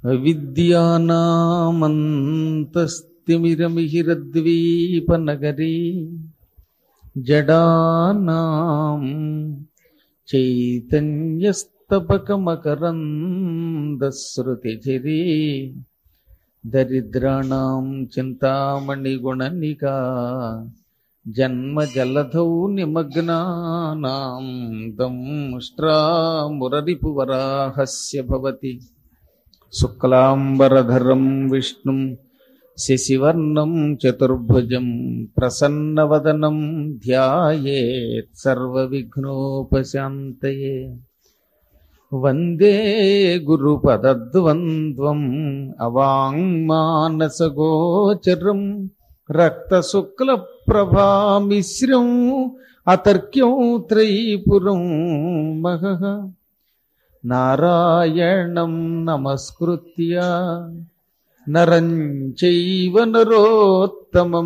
విద్యానామంతస్తిమిరమిహిరద్వీపనగరీ జడానాం చైతన్యస్తపకమకరందశ్రుతిచిరీ దరిద్రాణం చింతామణిగుణనికా జన్మజలధౌ నిమగ్నానాం దంష్ట్రామురరిపువరాహస్య భవతి శుక్లాంబరధరం విష్ణుం శశివర్ణం చతుర్భుజం ప్రసన్నవదనం ధ్యాయేత్ సర్వవిఘ్నోపశాంతయే వందే గురుపదద్వంద్వం అవాంగ్మానసగోచరం రక్తశుక్లప్రభామిశ్రం అతర్క్యం త్రైపురం మహః నారాయణం నమస్కృత్య నరం చైవ నరోత్తమం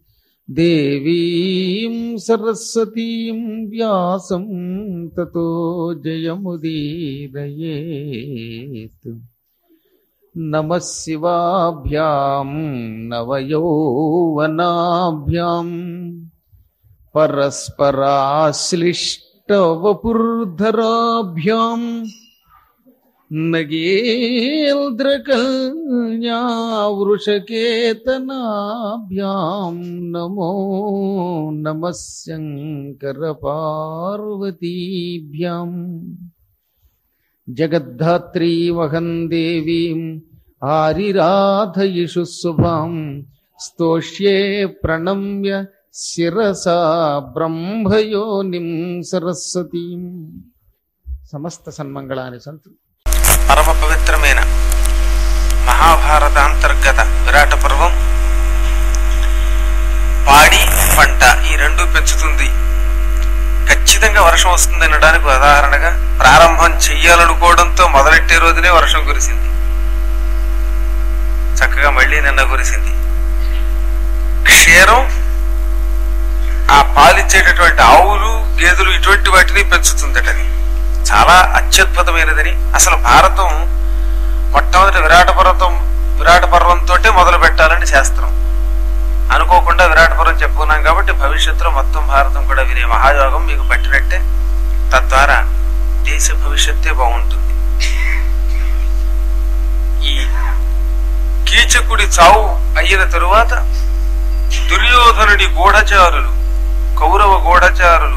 దేవీం సరస్వతీం వ్యాసం తతో జయముదీరయేత్ నమ శివాభ్యాం నవయౌవనాభ్యాం పరస్పరాశ్లిష్టవపుర్ధరాభ్యాం నగేంద్రకల్యావృషకేతనాభ్యాం నమో నమ శంకరపార్వతీభ్యాం జగద్ధాత్రీమహం దేవీం ఆరిరాధయిషు శుభాం స్తోష్యే ప్రణమ్య శిరసా బ్రహ్మయోనిం సరస్వతీం సమస్త సన్మంగళాని సంతు పరమ పవిత్రమైన మహాభారత అంతర్గత విరాట పర్వం పాడి పంట ఈ రెండు పెంచుతుంది ఖచ్చితంగా వర్షం వస్తుంది అనడానికి ఉదాహరణగా ప్రారంభం చెయ్యాలనుకోవడంతో మొదలెట్టే రోజునే వర్షం కురిసింది చక్కగా మళ్ళీ నిన్న కురిసింది క్షీరం ఆ పాలిచ్చేటటువంటి ఆవులు గేదెలు ఇటువంటి వాటిని పెంచుతుందటది చాలా అత్యద్భుతమైనదని అసలు భారతం మొట్టమొదటి విరాట పర్వతం విరాట పర్వంతో మొదలు పెట్టాలని శాస్త్రం అనుకోకుండా విరాట పర్వం చెప్పుకున్నాం కాబట్టి భవిష్యత్తులో మొత్తం భారతం కూడా వినే మహాయోగం మీకు పట్టినట్టే తద్వారా దేశ భవిష్యత్తే బాగుంటుంది ఈ కీచకుడి చావు అయిన తరువాత దుర్యోధనుడి గూఢచారులు కౌరవ గూఢచారులు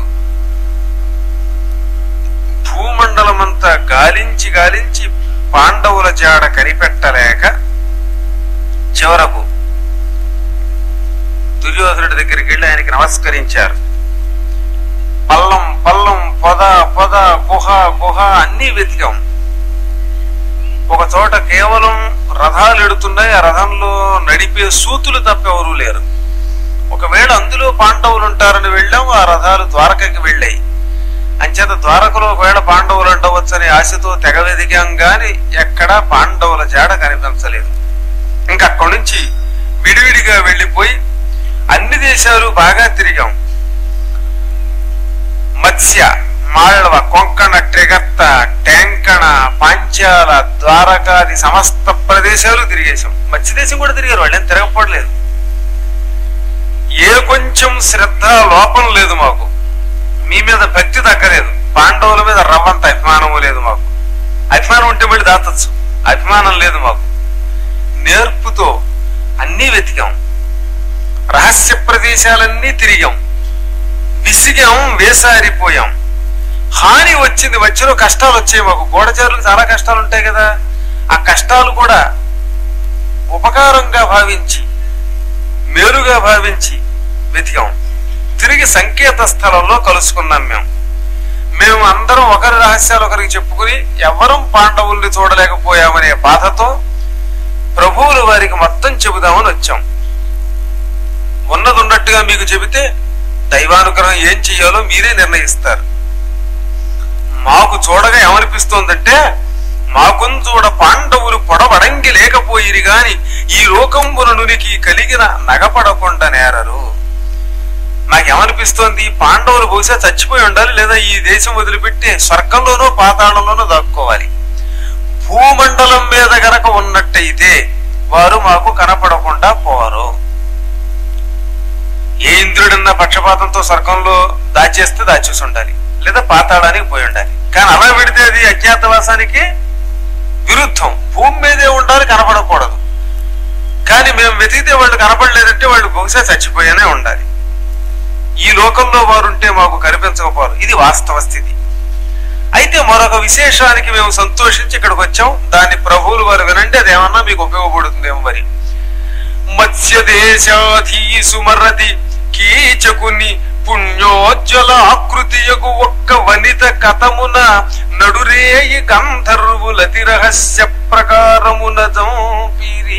భూమండలమంతా గాలించి గాలించి పాండవుల జాడ కనిపెట్టలేక చివరకు దుర్యోధనుడి దగ్గరికి వెళ్ళి ఆయనకి నమస్కరించారు పల్లం పల్లం పొద పొద గుహ గుహ అన్ని వెతికాం ఒక చోట కేవలం రథాలు ఎడుతున్నాయి ఆ రథంలో నడిపే సూతులు తప్ప ఎవరూ లేరు ఒకవేళ అందులో పాండవులు ఉంటారని వెళ్ళాం ఆ రథాలు ద్వారకకి వెళ్ళాయి అంచేత ద్వారకలో ఒకవేళ పాండవులు ఉండవచ్చనే ఆశతో తెగ వెదిగాం గాని ఎక్కడా పాండవుల జాడ కనిపించలేదు ఇంకా అక్కడి నుంచి విడివిడిగా వెళ్ళిపోయి అన్ని దేశాలు బాగా తిరిగాం మత్స్య మాళవ కొంకణ ట్రిగత్త టెంకణ పాంచాల ద్వారకాది సమస్త ప్రదేశాలు తిరిగేశాం మత్స్య దేశం కూడా తిరిగారు వాళ్ళేం తిరగకపోవట్లేదు ఏ కొంచెం శ్రద్ధ లోపం లేదు మాకు మీ మీద భక్తి దక్కలేదు పాండవుల మీద రవ్వంత అభిమానము లేదు మాకు అభిమానం ఉంటే మళ్ళీ దాచచ్చు అభిమానం లేదు మాకు నేర్పుతో అన్నీ వెతికాం రహస్య ప్రదేశాలన్నీ తిరిగాం విసిగాం వేసారిపోయాం హాని వచ్చింది మధ్యలో కష్టాలు వచ్చాయి మాకు గూఢచారులకు చాలా కష్టాలు ఉంటాయి కదా ఆ కష్టాలు కూడా ఉపకారంగా భావించి మేలుగా భావించి వెతికాం తిరిగి సంకేత స్థలంలో కలుసుకున్నాం మేము మేము అందరం ఒకరి రహస్యాలు ఒకరికి చెప్పుకుని ఎవరం పాండవుల్ని చూడలేకపోయామనే బాధతో ప్రభువులు వారికి మొత్తం చెబుదామని వచ్చాం ఉన్నది ఉన్నట్టుగా మీకు చెబితే దైవానుగ్రహం ఏం చెయ్యాలో మీరే నిర్ణయిస్తారు మాకు చూడగా ఏమనిపిస్తోందంటే మాకున్ చూడ పాండవులు పొడవడంగి లేకపోయిరి గాని ఈ లోకంబున నునికి కలిగిన నగపడకుండా నేరరు నాకేమనిపిస్తోంది పాండవులు బహుశా చచ్చిపోయి ఉండాలి లేదా ఈ దేశం వదిలిపెట్టి స్వర్గంలోనో పాతాళంలోనో దాక్కోవాలి భూమండలం మీద గనక ఉన్న వారు మాకు కనపడకుండా పోరు ఏ ఇంద్రుడన్న పక్షపాతంతో స్వర్గంలో దాచేస్తే దాచేసి ఉండాలి లేదా పాతాళానికి పోయి ఉండాలి కానీ అలా పెడితే అది అజ్ఞాతవాసానికి విరుద్ధం భూమి మీదే ఉండాలి కనపడకూడదు కానీ మేము వెతికితే వాళ్ళు కనపడలేదంటే వాళ్ళు బహుశా చచ్చిపోయానే ఉండాలి ఈ లోకంలో వారుంటే మాకు కనిపించకపోరు ఇది వాస్తవ స్థితి అయితే మరొక విశేషానికి మేము సంతోషించి ఇక్కడికి వచ్చాం దాన్ని ప్రభువులు వారు వినండి అదేమన్నా మీకు ఉపయోగపడుతుందేమో మరి మత్స్య దేశాధీసు మర్రతి కీచకుని పుణ్యోజ్వల ఆకృతియగు ఒక్క వనిత కథమున నడురేయి గంధర్వులతి రహస్య ప్రకారమున జంపిరి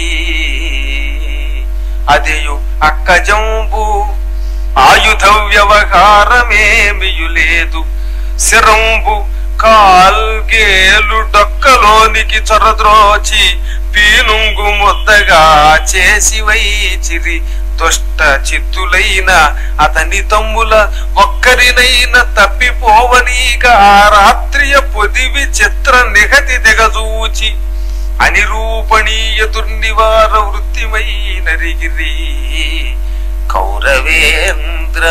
అదియు అక్కజంబు ఆయుధ వ్యవహారమేమియు లేదు శిరంబు కాల్గేలు డొక్కలోనికి చొరద్రోచి పీనుంగు ముద్దగా చేసి వైచిరి దుష్ట చిత్తులైన అతని తమ్ముల ఒక్కరినైన తప్పిపోవనీక ఆ రాత్రియ పొదివి చిత్ర నిగతి దిగజూచి అనిరూపణీయ దుర్నివార వృత్తిమై నరిగిరి కౌరవేంద్ర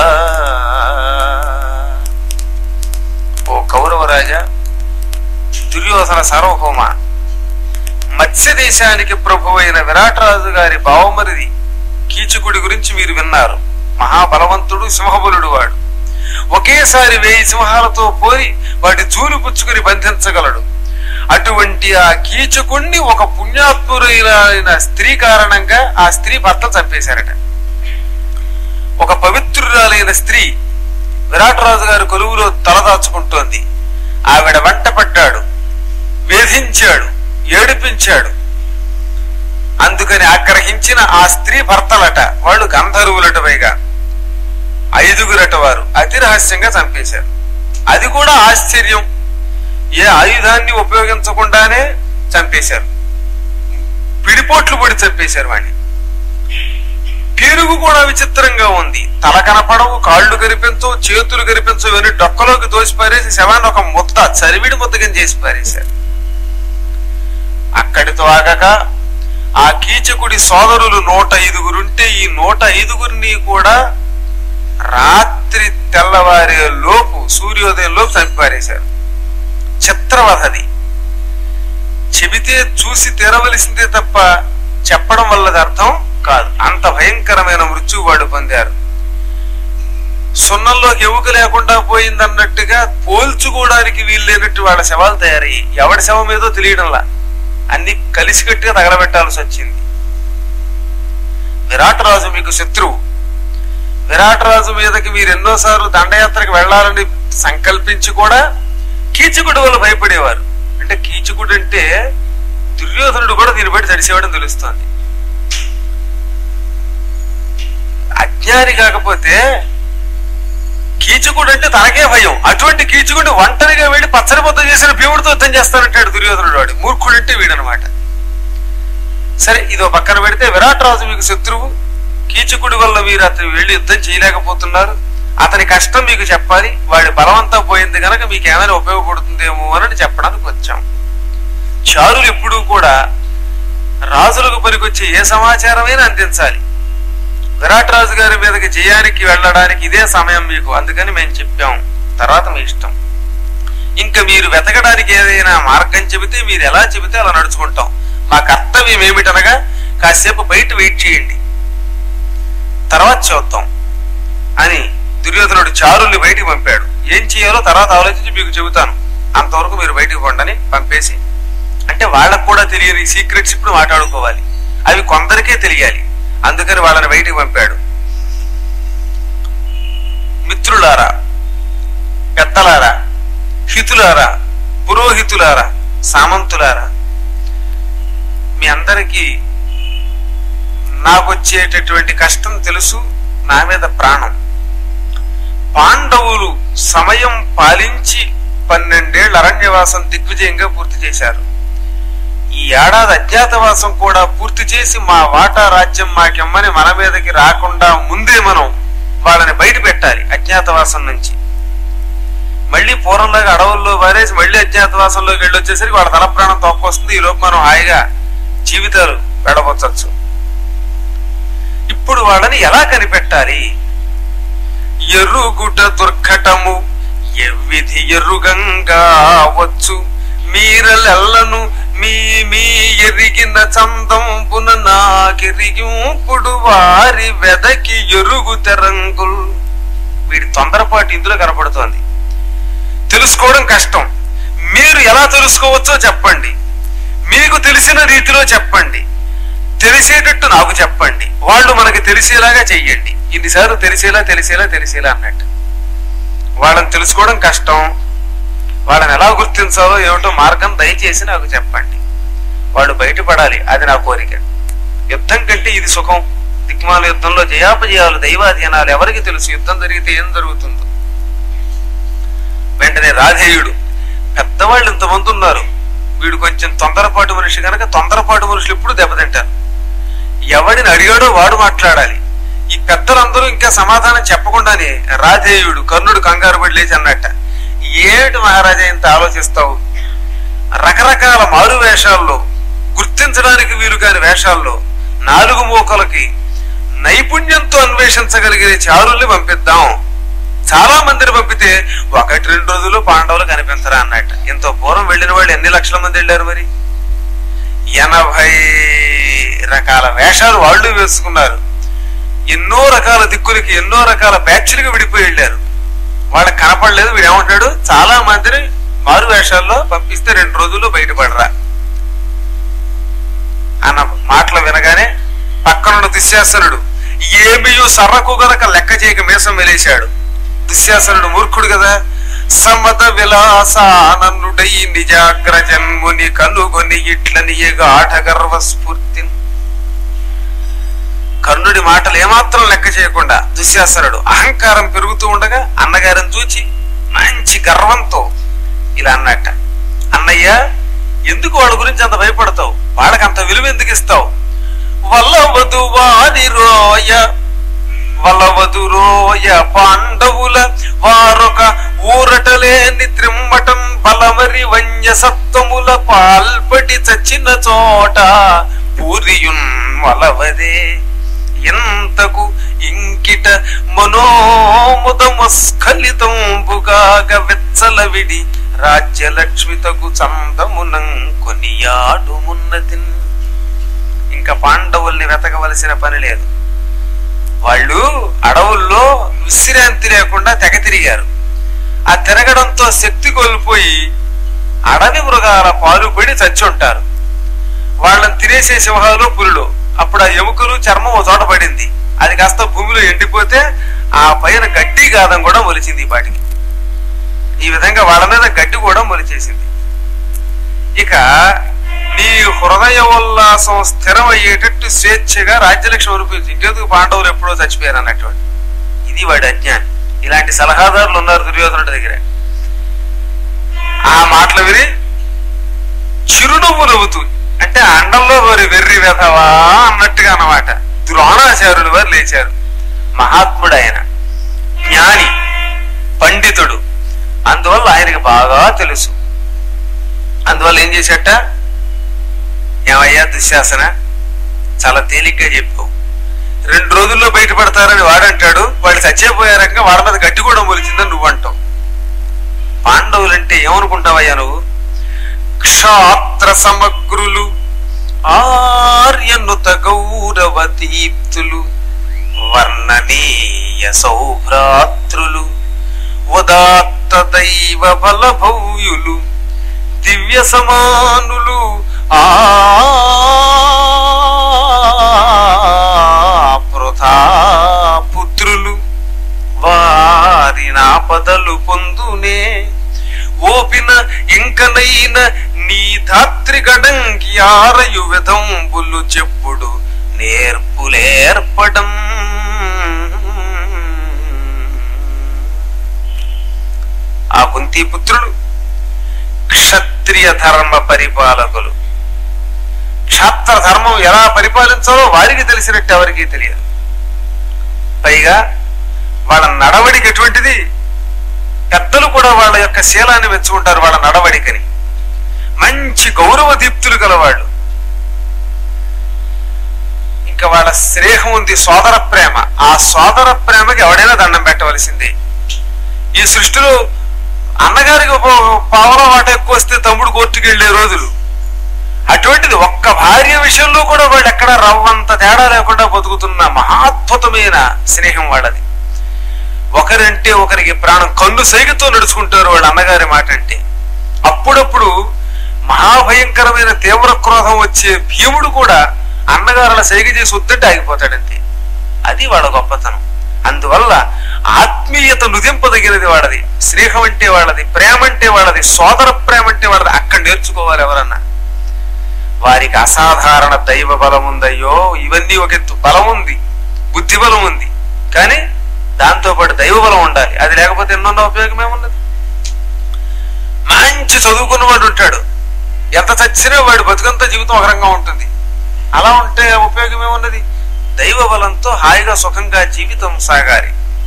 ఓ కౌరవరాజా దుర్యోధన సార్వభౌమ మత్స్య దేశానికి ప్రభువైన విరాటరాజు గారి బావమరిది కీచకుడి గురించి మీరు విన్నారు మహాబలవంతుడు సింహబలుడు వాడు ఒకేసారి వేయి సింహాలతో పోరి వాటి జూలు పుచ్చుకుని బంధించగలడు అటువంటి ఆ కీచకుణ్ణి ఒక పుణ్యాత్మురైన స్త్రీ కారణంగా ఆ స్త్రీ భర్త చంపేశారట ఒక పవిత్రురాలైన స్త్రీ విరాటరాజు గారి కొలువులో తలదాచుకుంటోంది ఆవిడ వంట పడ్డాడు వేధించాడు ఏడిపించాడు అందుకని ఆగ్రహించిన ఆ స్త్రీ భర్తలట వాళ్ళు గంధర్వులట పైగా ఐదుగురట వారు అతి రహస్యంగా చంపేశారు అది కూడా ఆశ్చర్యం ఏ ఆయుధాన్ని ఉపయోగించకుండానే చంపేశారు పిడిపోట్లు పొడి చంపేశారు వాడిని పేరుగు కూడా విచిత్రంగా ఉంది తల కనపడవు కాళ్ళు కనిపించవు చేతులు కనిపించవు అని డొక్కలోకి దోసి పారేసి శవాన్ని ఒక ముద్ద చరివిడి ముద్దగా చేసి పారేశారు అక్కడితో ఆగక ఆ కీచకుడి సోదరులు నూట ఐదుగురుంటే ఈ నూట ఐదుగురిని కూడా రాత్రి తెల్లవారే లోపు సూర్యోదయం లోపు చంపిపారేశారు చిత్రవధది చెబితే చూసి తీరవలసిందే తప్ప చెప్పడం వల్లది అర్థం కాదు అంత భయంకరమైన మృత్యు వాడు పొందారు సున్నంలోకి ఎముక లేకుండా పోయిందన్నట్టుగా పోల్చుకోవడానికి వీల్లేనట్టు వాళ్ళ శవాలు తయారయ్యి ఎవడి శవం ఏదో తెలియడంలా అన్ని కలిసికట్టుగా తగలబెట్టాల్సి వచ్చింది విరాటరాజు మీకు శత్రువు విరాటరాజు మీదకి మీరు ఎన్నోసార్లు దండయాత్రకు వెళ్ళాలని సంకల్పించి కూడా కీచకుడు వల్ల భయపడేవారు అంటే కీచకుడు అంటే దుర్యోధనుడు కూడా దీన్ని బట్టి తడిసేవాడని తెలుస్తోంది అజ్ఞాని కాకపోతే కీచకుడు అంటే తనకే భయం అటువంటి కీచకుడు ఒంటరిగా వెళ్ళి పచ్చని ముద్ద చేసిన భీముడితో యుద్ధం చేస్తానంటాడు దుర్యోధనుడు వాడు మూర్ఖుడు అంటే వీడనమాట సరే ఇదో పక్కన పెడితే విరాట్ రాజు మీకు శత్రువు కీచకుడి వల్ల మీరు అతను వెళ్ళి యుద్ధం చేయలేకపోతున్నారు అతని కష్టం మీకు చెప్పాలి వాడి బలమంతా పోయింది కనుక మీకు ఏమైనా ఉపయోగపడుతుందేమో అని చెప్పడానికి వచ్చాం చారులు ఎప్పుడూ కూడా రాజులకు పనికొచ్చే ఏ సమాచారమైనా అందించాలి విరాట్ రాజు గారి మీదకి జయానికి వెళ్ళడానికి ఇదే సమయం మీకు అందుకని మేము చెప్పాం తర్వాత మీ ఇష్టం ఇంకా మీరు వెతకడానికి ఏదైనా మార్గం చెబితే మీరు ఎలా చెబితే అలా నడుచుకుంటాం మా కర్తవ్యం ఏమిటనగా కాసేపు బయట వెయిట్ చేయండి తర్వాత చూద్దాం అని దుర్యోధనుడు చారుల్ని బయటికి పంపాడు ఏం చేయాలో తర్వాత ఆలోచించి మీకు చెబుతాను అంతవరకు మీరు బయటికి పండని పంపేసి అంటే వాళ్ళకు కూడా తెలియని సీక్రెట్స్ ఇప్పుడు మాట్లాడుకోవాలి అవి కొందరికే తెలియాలి అందుకని వాళ్ళని బయటికి పంపాడు మిత్రులారా పెద్దలారా హితులారా పురోహితులారా సామంతులారా మీ అందరికీ నాకు వచ్చేటటువంటి కష్టం తెలుసు నా మీద ప్రాణం పాండవులు సమయం పాలించి పన్నెండేళ్ల అరణ్యవాసం దిగ్విజయంగా పూర్తి చేశారు ఈ ఏడాది అజ్ఞాతవాసం కూడా పూర్తి చేసి మా వాటా రాజ్యం మాకెమ్మని మన మీదకి రాకుండా ముందే మనం వాళ్ళని బయట పెట్టాలి అజ్ఞాతవాసం నుంచి మళ్ళీ పూర్వంలాగా అడవుల్లో పారేసి మళ్ళీ అజ్ఞాతవాసంలోకి వెళ్ళి వచ్చేసరికి వాళ్ళ తల ప్రాణం తొక్కొస్తుంది ఈ లోపు మనం హాయిగా జీవితాలు గడపచ్చు ఇప్పుడు వాళ్ళని ఎలా కనిపెట్టాలి ఎరుగుట దుర్ఘటము ఎవ్విధి ఎరుగంగా వచ్చు మీరలెల్లను మీ మీ ఎరిగిన చందంబున నాకెరిగింపుడు వారి వెదకి ఎరుగు తెరంగుల్ వీడి తొందరపాటు ఇందులో కనపడుతోంది తెలుసుకోవడం కష్టం మీరు ఎలా తెలుసుకోవచ్చో చెప్పండి మీకు తెలిసిన రీతిలో చెప్పండి తెలిసేటట్టు నాకు చెప్పండి వాళ్ళు మనకి తెలిసేలాగా చెయ్యండి ఇన్నిసార్లు తెలిసేలా తెలిసేలా తెలిసేలా అన్నట్టు వాళ్ళని తెలుసుకోవడం కష్టం వాళ్ళని ఎలా గుర్తించాలో ఏమిటో మార్గం దయచేసి నాకు చెప్పండి వాళ్ళు బయటపడాలి అది నా కోరిక యుద్ధం కంటే ఇది సుఖం దిక్మాల యుద్ధంలో జయాపజయాలు దైవాధీనాలు ఎవరికి తెలుసు యుద్ధం జరిగితే ఏం జరుగుతుందో వెంటనే రాధేయుడు పెద్దవాళ్ళు ఇంతమంది ఉన్నారు వీడు కొంచెం తొందరపాటు మనిషి కనుక తొందరపాటు మనుషులు ఎప్పుడు దెబ్బతింటారు ఎవడిని అడిగాడో వాడు మాట్లాడాలి ఈ పెద్దలందరూ ఇంకా సమాధానం చెప్పకుండానే రాధేయుడు కర్ణుడు కంగారు పడి లేచి అన్నట్ట ఏమిటి మహారాజా ఇంత ఆలోచిస్తావు రకరకాల మారు వేషాల్లో గుర్తించడానికి వీలు కాని వేషాల్లో నాలుగు మూకలకి నైపుణ్యంతో అన్వేషించగలిగే చారుల్ని పంపిద్దాం చాలా మందిని పంపితే ఒకటి రెండు రోజులు పాండవులు కనిపించరా అన్నట్ట ఇంత పూర్వం వెళ్ళిన వాళ్ళు ఎన్ని లక్షల మంది వెళ్ళారు మరి ఎనభై రకాల వేషాలు వాళ్ళు వేసుకున్నారు ఎన్నో రకాల దిక్కులకి ఎన్నో రకాల బ్యాచ్లుగా విడిపోయి వెళ్ళారు వాళ్ళకి కనపడలేదు వీడు ఏమంటాడు చాలా మందిని మారు వేషాల్లో పంపిస్తే రెండు రోజుల్లో బయటపడరా అన్న మాటలు వినగానే పక్కనున్న దుశ్శాసనుడు ఏమియు సర్రకు గనక లెక్క చేయక మీసం వెలేశాడు దుశ్శాసనుడు మూర్ఖుడు కదా సమత విలాసానన్నుడై నిజాగ్ర జన్ముని కనుగొని ఇట్లని గాఢ గర్వ స్ఫూర్తి కర్ణుడి మాటలు ఏమాత్రం లెక్క చేయకుండా దుశ్శాసనుడు అహంకారం పెరుగుతూ ఉండగా అన్నగారిని చూచి మంచి గర్వంతో ఇలా అన్నట్ట అన్నయ్య ఎందుకు వాళ్ళ గురించి అంత భయపడతావు వాళ్ళకి అంత విలువ ఎందుకు ఇస్తావు వల్లవదు వారి రోయ వలవదు రోయ పాండవుల వారొక ఊరటలేని త్రిమ్మటం బలమరి వన్య సత్వముల పాల్పడి చచ్చిన చోట పూరియున్ వలవదే ఎంతకు ఇంకిట మనోముదమస్ఖలితంబుగాగ వెచ్చల విడి రాజ్యలక్ష్మితకు చందమునం కొనియాడుమున్నతిన్ ఇంకా పాండవుల్ని వెతకవలసిన పని లేదు వాళ్ళు అడవుల్లో విశ్రాంతి లేకుండా తెగ తిరిగారు ఆ తిరగడంతో శక్తి కోల్పోయి అడవి మృగాల పాలుపడి చచ్చి ఉంటారు వాళ్ళని తినేసే సింహాలు పులులు అప్పుడు ఆ ఎముకలు చర్మం ఓ చోట పడింది అది కాస్త భూమిలో ఎండిపోతే ఆ పైన గడ్డి గాదం కూడా మొలిచింది ఈ పాటికి ఈ విధంగా వాళ్ళ మీద గడ్డి కూడా మొలిచేసింది ఇక నీ హృదయ ఉల్లాసం స్థిరమయ్యేటట్టు స్వేచ్ఛగా రాజ్యలక్ష్మి అనిపించి ఇంకెందుకు పాండవులు ఎప్పుడో చచ్చిపోయారు అన్నటువంటి ఇది వాడి అజ్ఞానం ఇలాంటి సలహాదారులు ఉన్నారు దుర్యోధనుడి దగ్గర ఆ మాటలు విని చిరునవ్వు నవ్వుతూ అంటే అండంలో వారి వెర్రి వెధవా అన్నట్టుగా అన్నమాట ద్రోణాచార్యులు వారు లేచారు మహాత్ముడు ఆయన జ్ఞాని పండితుడు అందువల్ల ఆయనకి బాగా తెలుసు అందువల్ల ఏం చేశాట ఏమయ్యా దుశ్శాసన చాలా తేలిగ్గా చెప్పు రెండు రోజుల్లో బయటపడతారని వాడంటాడు వాళ్ళు చచ్చిపోయారంగా వాళ్ళ మీద గట్టి కూడా మొలిచిందని నువ్వు అంటావు పాండవులంటే ఏమనుకుంటావయ్యా నువ్వు క్షాత్ర సమగ్రులు ఆర్యనుత గౌరవ దీప్తులు వర్ణనీయ సౌభ్రాతృలు ఉదాత్త దైవ బలభౌయులు దివ్య సమానులు ఆ పృథా పుత్రులు వారి నాపదలు పొందునే ఓపిన ఇంకనైన నీ ధాత్రి గడంకి ఆరయు విధంబులు చెప్పుడు నేర్పులేర్పడం ఆ కుంతి పుత్రులు క్షత్రియ ధర్మ పరిపాలకులు క్షాత్ర ధర్మం ఎలా పరిపాలించాలో వారికి తెలిసినట్టు ఎవరికి తెలియదు పైగా వాళ్ళ నడవడికి ఎటువంటిది పెద్దలు కూడా వాళ్ళ యొక్క శీలాన్ని మెచ్చుకుంటారు వాళ్ళ నడవడికని మంచి గౌరవ దీప్తులు గలవాళ్ళు వాళ్ళ స్నేహం ఉంది సోదర ప్రేమ ఆ సోదర ప్రేమకి ఎవడైనా దండం పెట్టవలసిందే ఈ సృష్టిలో అన్నగారికి ఒక పావలా వాట ఎక్కువ వస్తే తమ్ముడు కోర్టుకు వెళ్లే రోజులు అటువంటిది ఒక్క భార్య విషయంలో కూడా వాళ్ళు ఎక్కడ రవ్వంత తేడా లేకుండా బతుకుతున్న మహాద్భుతమైన స్నేహం వాళ్ళది ఒకరంటే ఒకరికి ప్రాణం కన్ను సైగతో నడుచుకుంటారు వాళ్ళ అన్నగారి మాట అంటే అప్పుడప్పుడు మహాభయంకరమైన తీవ్ర క్రోధం వచ్చే భీముడు కూడా అన్నగారుల సైగ చేసి వద్దంటే ఆగిపోతాడంతే అది వాళ్ళ గొప్పతనం అందువల్ల ఆత్మీయత నుదింపదగినది వాళ్ళది స్నేహం అంటే వాళ్ళది ప్రేమ అంటే వాళ్ళది సోదర ప్రేమ అంటే వాళ్ళది అక్కడ నేర్చుకోవాలి ఎవరన్నా వారికి అసాధారణ దైవ బలం ఉందయ్యో ఇవన్నీ ఒక ఎత్తు బలం ఉంది బుద్ధి బలం ఉంది కానీ దాంతో పాటు దైవ బలం ఉండాలి అది లేకపోతే ఎన్నో ఉపయోగం ఏమున్నది మంచి చదువుకున్న వాడు ఉంటాడు ఎంత చచ్చినా వాడి బతుకంతా జీవితం ఒక రంగా ఉంటుంది అలా ఉంటే ఉపయోగం ఏమున్నది దైవ బలంతో హాయిగా సుఖంగా జీవితం సాగాలి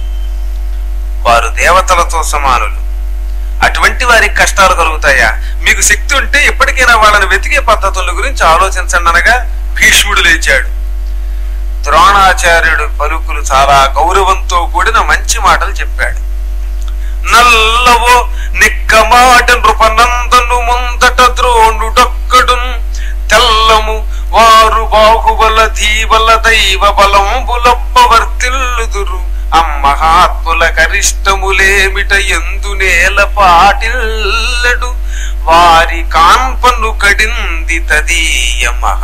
వారు దేవతలతో సమానులు అటువంటి వారికి కష్టాలు కలుగుతాయా మీకు శక్తి ఉంటే ఎప్పటికైనా వాళ్ళని వెతికే పద్ధతుల గురించి ఆలోచించండి అనగా భీష్ముడు లేచాడు ద్రోణాచార్యుడు పలుకులు చాలా గౌరవంతో కూడిన మంచి మాటలు చెప్పాడు నల్లవో నిక్కమాట నృపనందను ముందట ద్రోణుడొక్కడు తెల్లము వారు బాహుబల ధీబల దైవ బలంబులప్పవర్తిల్లుదురు అమ్మహాత్ముల కరిష్టములేమిట ఎందు నేల పాటిల్లడు వారి కాన్పను కడింది తదీయ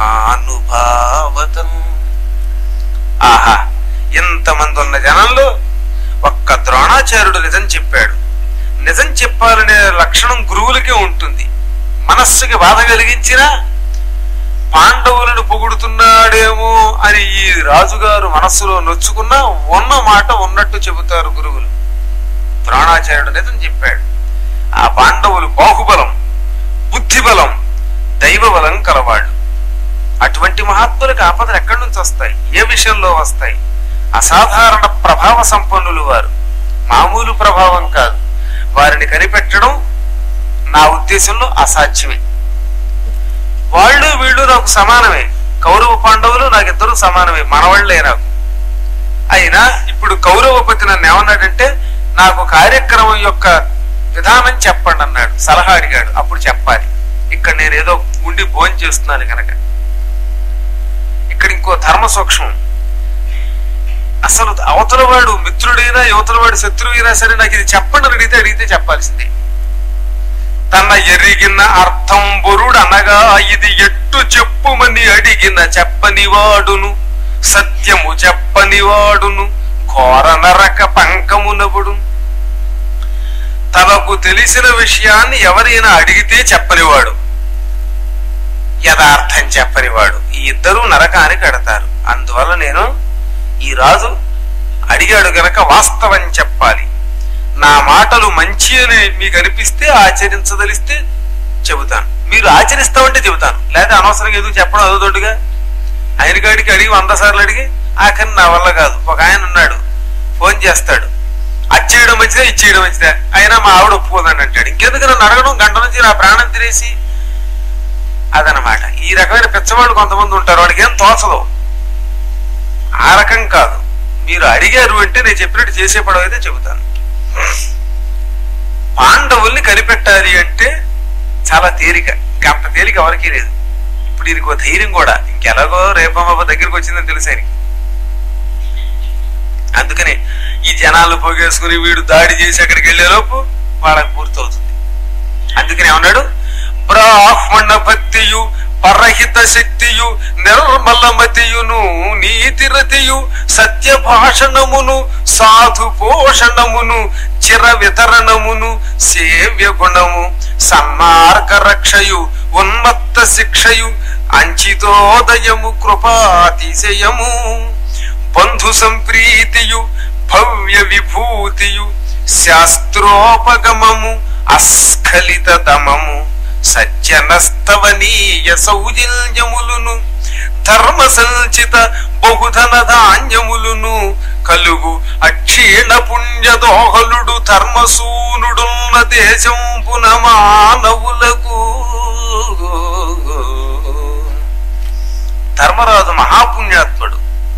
మహానుభావతం ఆహా ఇంతమంది ఉన్న జనంలో ఒక్క ద్రోణాచార్యుడు నిజం చెప్పాడు నిజం చెప్పాలనే లక్షణం గురువులకే ఉంటుంది మనస్సుకి బాధ కలిగించినా పాండవులను పొగుడుతున్నాడేమో అని ఈ రాజుగారు మనస్సులో నొచ్చుకున్నా ఉన్న మాట ఉన్నట్టు చెబుతారు గురువులు ద్రోణాచార్యుడు నిజం చెప్పాడు ఆ పాండవులు బాహుబలం బుద్ధిబలం దైవ బలం కలవాళ్ళు అటువంటి మహాత్ములకు ఆపదలు ఎక్కడి నుంచి వస్తాయి ఏ విషయంలో వస్తాయి అసాధారణ ప్రభావ సంపన్నులు వారు మామూలు ప్రభావం కాదు వారిని కనిపెట్టడం నా ఉద్దేశంలో అసాధ్యమే వాళ్ళు వీళ్ళు నాకు సమానమే కౌరవ పాండవులు నాకిద్దరు సమానమే మనవాళ్లే నాకు అయినా ఇప్పుడు కౌరవపతి నన్ను ఏమన్నాడంటే నాకు కార్యక్రమం యొక్క విధానం చెప్పండి అన్నాడు సలహా అడిగాడు అప్పుడు చెప్పాలి ఇక్కడ నేను ఏదో ఉండి భోజనం చేస్తున్నాను కనుక ఇక్కడ ఇంకో ధర్మ సూక్ష్మం అసలు అవతల వాడు మిత్రుడైనా యువతల వాడు శత్రువైనా సరే నాకు ఇది చెప్పండి అని అడిగితే అడిగితే చెప్పాల్సిందే తన ఎరిగిన అర్థం బొరుడు అనగా ఇది ఎట్టు చెప్పుమని అడిగిన చెప్పని వాడును సత్యము చెప్పని వాడును ఘోర నరక పంకమునవుడు తనకు తెలిసిన విషయాన్ని ఎవరైనా అడిగితే చెప్పనివాడు యథార్థం చెప్పనివాడు ఈ ఇద్దరూ నరకానికి కడతారు అందువల్ల నేను ఈ రాజు అడిగాడు గనక వాస్తవం చెప్పాలి నా మాటలు మంచి అని మీకు అనిపిస్తే ఆచరించదలిస్తే చెబుతాను మీరు ఆచరిస్తామంటే చెబుతాను లేదా అనవసరంగా ఎందుకు చెప్పడం అదొదొడ్డుగా ఆయన గాడికి అడిగి వంద సార్లు అడిగి ఆఖరి నా వల్ల కాదు ఒక ఆయన ఉన్నాడు ఫోన్ చేస్తాడు అది చేయడం మంచిదే ఇది చేయడం మంచిదే అయినా మా ఆవిడ ఒప్పుకోదని అంటాడు ఇంకెందుకు నన్ను అడగడం గంట నుంచి నా ప్రాణం తినేసి అదనమాట ఈ రకమైన పిచ్చవాళ్ళు కొంతమంది ఉంటారు వాడికి ఏం తోచదు ఆ రకం కాదు మీరు అడిగారు అంటే నేను చెప్పినట్టు చేసే పడవ అయితే చెబుతాను పాండవుల్ని కనిపెట్టాలి అంటే చాలా తేలిక ఇంకంత తేలిక ఎవరికీ లేదు ఇప్పుడు ఇది ఒక ధైర్యం కూడా ఇంకెలాగో రేపమ్మ దగ్గరికి వచ్చిందని తెలుసు ఆయనకి అందుకని ఈ జనాలు పోగేసుకుని వీడు దాడి చేసి అక్కడికి వెళ్లేలోపు వాళ్ళకి పూర్తవుతుంది అందుకని ఏమన్నాడు బ్రాహ్మణ భక్తియు పరహిత శక్తియు నిర్మలమతియును నీతిరతియు సత్య భాషణమును సాధు పోషణమును చిర వితరణమును సేవ్య గుణము సన్మార్గ రక్షయు ఉన్మత్త శిక్షయు అంచితోదయము కృపాతిశయము బంధు సంప్రీతియు భవ్య విభూతియు శాస్త్రోపగమము అస్ఖలిత దమము సజ్జనస్తవనీయ సౌజన్యములును ధర్మ సంచిత బహుధన ధాన్యములును కలుగు అక్షీణ పుణ్య దోహలుడు ధర్మసూనుడున్న దేశంపున మానవులకు ధర్మరాజు మహాపుణ్యాత్ముడు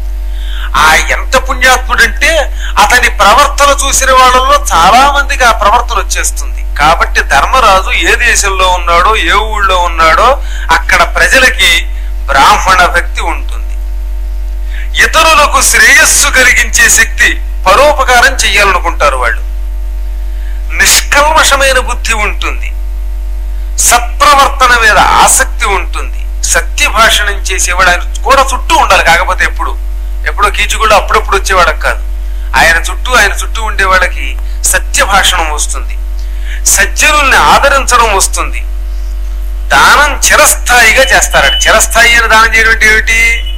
ఆ ఎంత పుణ్యాత్ముడంటే అతని ప్రవర్తన చూసిన వాళ్ళలో చాలా మందికి ఆ ప్రవర్తన వచ్చేస్తుంది కాబట్టి ధర్మరాజు ఏ దేశంలో ఉన్నాడో ఏ ఊళ్ళో ఉన్నాడో అక్కడ ప్రజలకి బ్రాహ్మణ భక్తి ఉంటుంది ఇతరులకు శ్రేయస్సు కలిగించే శక్తి పరోపకారం చెయ్యాలనుకుంటారు వాళ్ళు నిష్కల్మషమైన బుద్ధి ఉంటుంది సత్ప్రవర్తన మీద ఆసక్తి ఉంటుంది సత్య భాషణం చేసేవాడు ఆయన కూడా చుట్టూ ఉండాలి కాకపోతే ఎప్పుడు ఎప్పుడో కీచుగుళ్ళు అప్పుడప్పుడు వచ్చేవాడకు కాదు ఆయన చుట్టూ ఆయన చుట్టూ ఉండే వాళ్ళకి సత్య భాషణం వస్తుంది సజ్జనుల్ని ఆదరించడం వస్తుంది దానం చిరస్థాయిగా చేస్తారట చిరస్థాయి అని దానం చేయడం అంటే ఏమిటి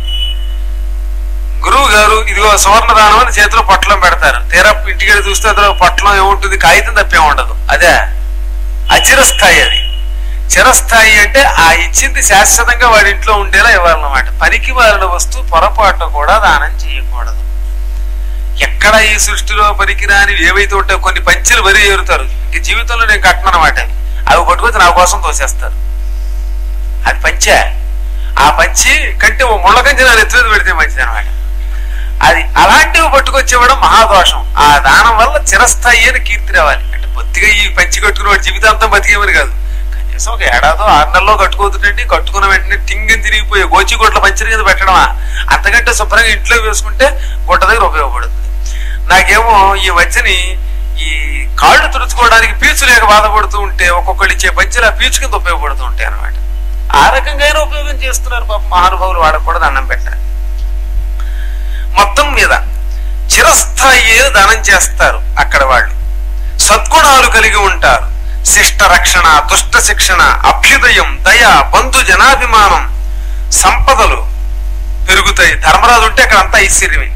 గురువు గారు ఇదిగో సువర్ణ దానం అని చేతిలో పొట్లం పెడతారు తీరా ఇంటికి వెళ్ళి చూస్తే అందులో పొట్లం ఏముంటుంది కాగితం తప్పే ఉండదు అదే అచిరస్థాయి అది చిరస్థాయి అంటే ఆ ఇచ్చింది శాశ్వతంగా వాడి ఇంట్లో ఉండేలా ఇవ్వాలన్నమాట పనికి మారిన వస్తువు పొరపాటు కూడా దానం చేయకూడదు ఎక్కడ ఈ సృష్టిలో పనికిరాని ఏవైతే ఉంటాయో కొన్ని పంచులు వరి ఏరుతారు ఇంక జీవితంలో నేను కట్టనమాట అవి అవి పట్టుకొచ్చి నా కోసం తోసేస్తారు అది పంచే ఆ పంచి కంటే ఓ ముళ్ళ కంచి నా నెత్తి మీద పెడితే మంచిది అనమాట అది అలాంటివి పట్టుకొచ్చేవాడు మహాదోషం ఆ దానం వల్ల చిరస్థాయి అని కీర్తి రావాలి అంటే బొత్తిగా ఈ పంచి కట్టుకున్న వాడు జీవితాంతం బతికేమని కాదు కనీసం ఒక ఏడాదో ఆరు నెలలో కట్టుకోతుంటండి కట్టుకున్న వెంటనే టింగిని తిరిగిపోయే గోచి గుడ్ల పంచర్ కింద పెట్టడమా అంతకంటే శుభ్రంగా ఇంట్లో వేసుకుంటే గుడ్డ దగ్గర ఉపయోగపడుతుంది నాకేమో ఈ మధ్యని ఈ కాళ్ళు తుడుచుకోవడానికి పీచు లేక బాధపడుతూ ఉంటే ఒక్కొక్కళ్ళు ఇచ్చే పంచలు ఆ పీచు కింద ఉపయోగపడుతూ ఉంటాయి అనమాట ఆ రకంగా అయినా ఉపయోగం చేస్తున్నారు పాప మహానుభావులు వాడకూడదు అన్నం పెట్టారు మొత్తం మీద చిరస్థాయి దానం చేస్తారు అక్కడ వాళ్ళు సద్గుణాలు కలిగి ఉంటారు శిష్ట రక్షణ దుష్ట శిక్షణ అభ్యుదయం దయ బంధు జనాభిమానం సంపదలు పెరుగుతాయి ధర్మరాజు ఉంటే అక్కడ అంతా ఐశ్వర్యమే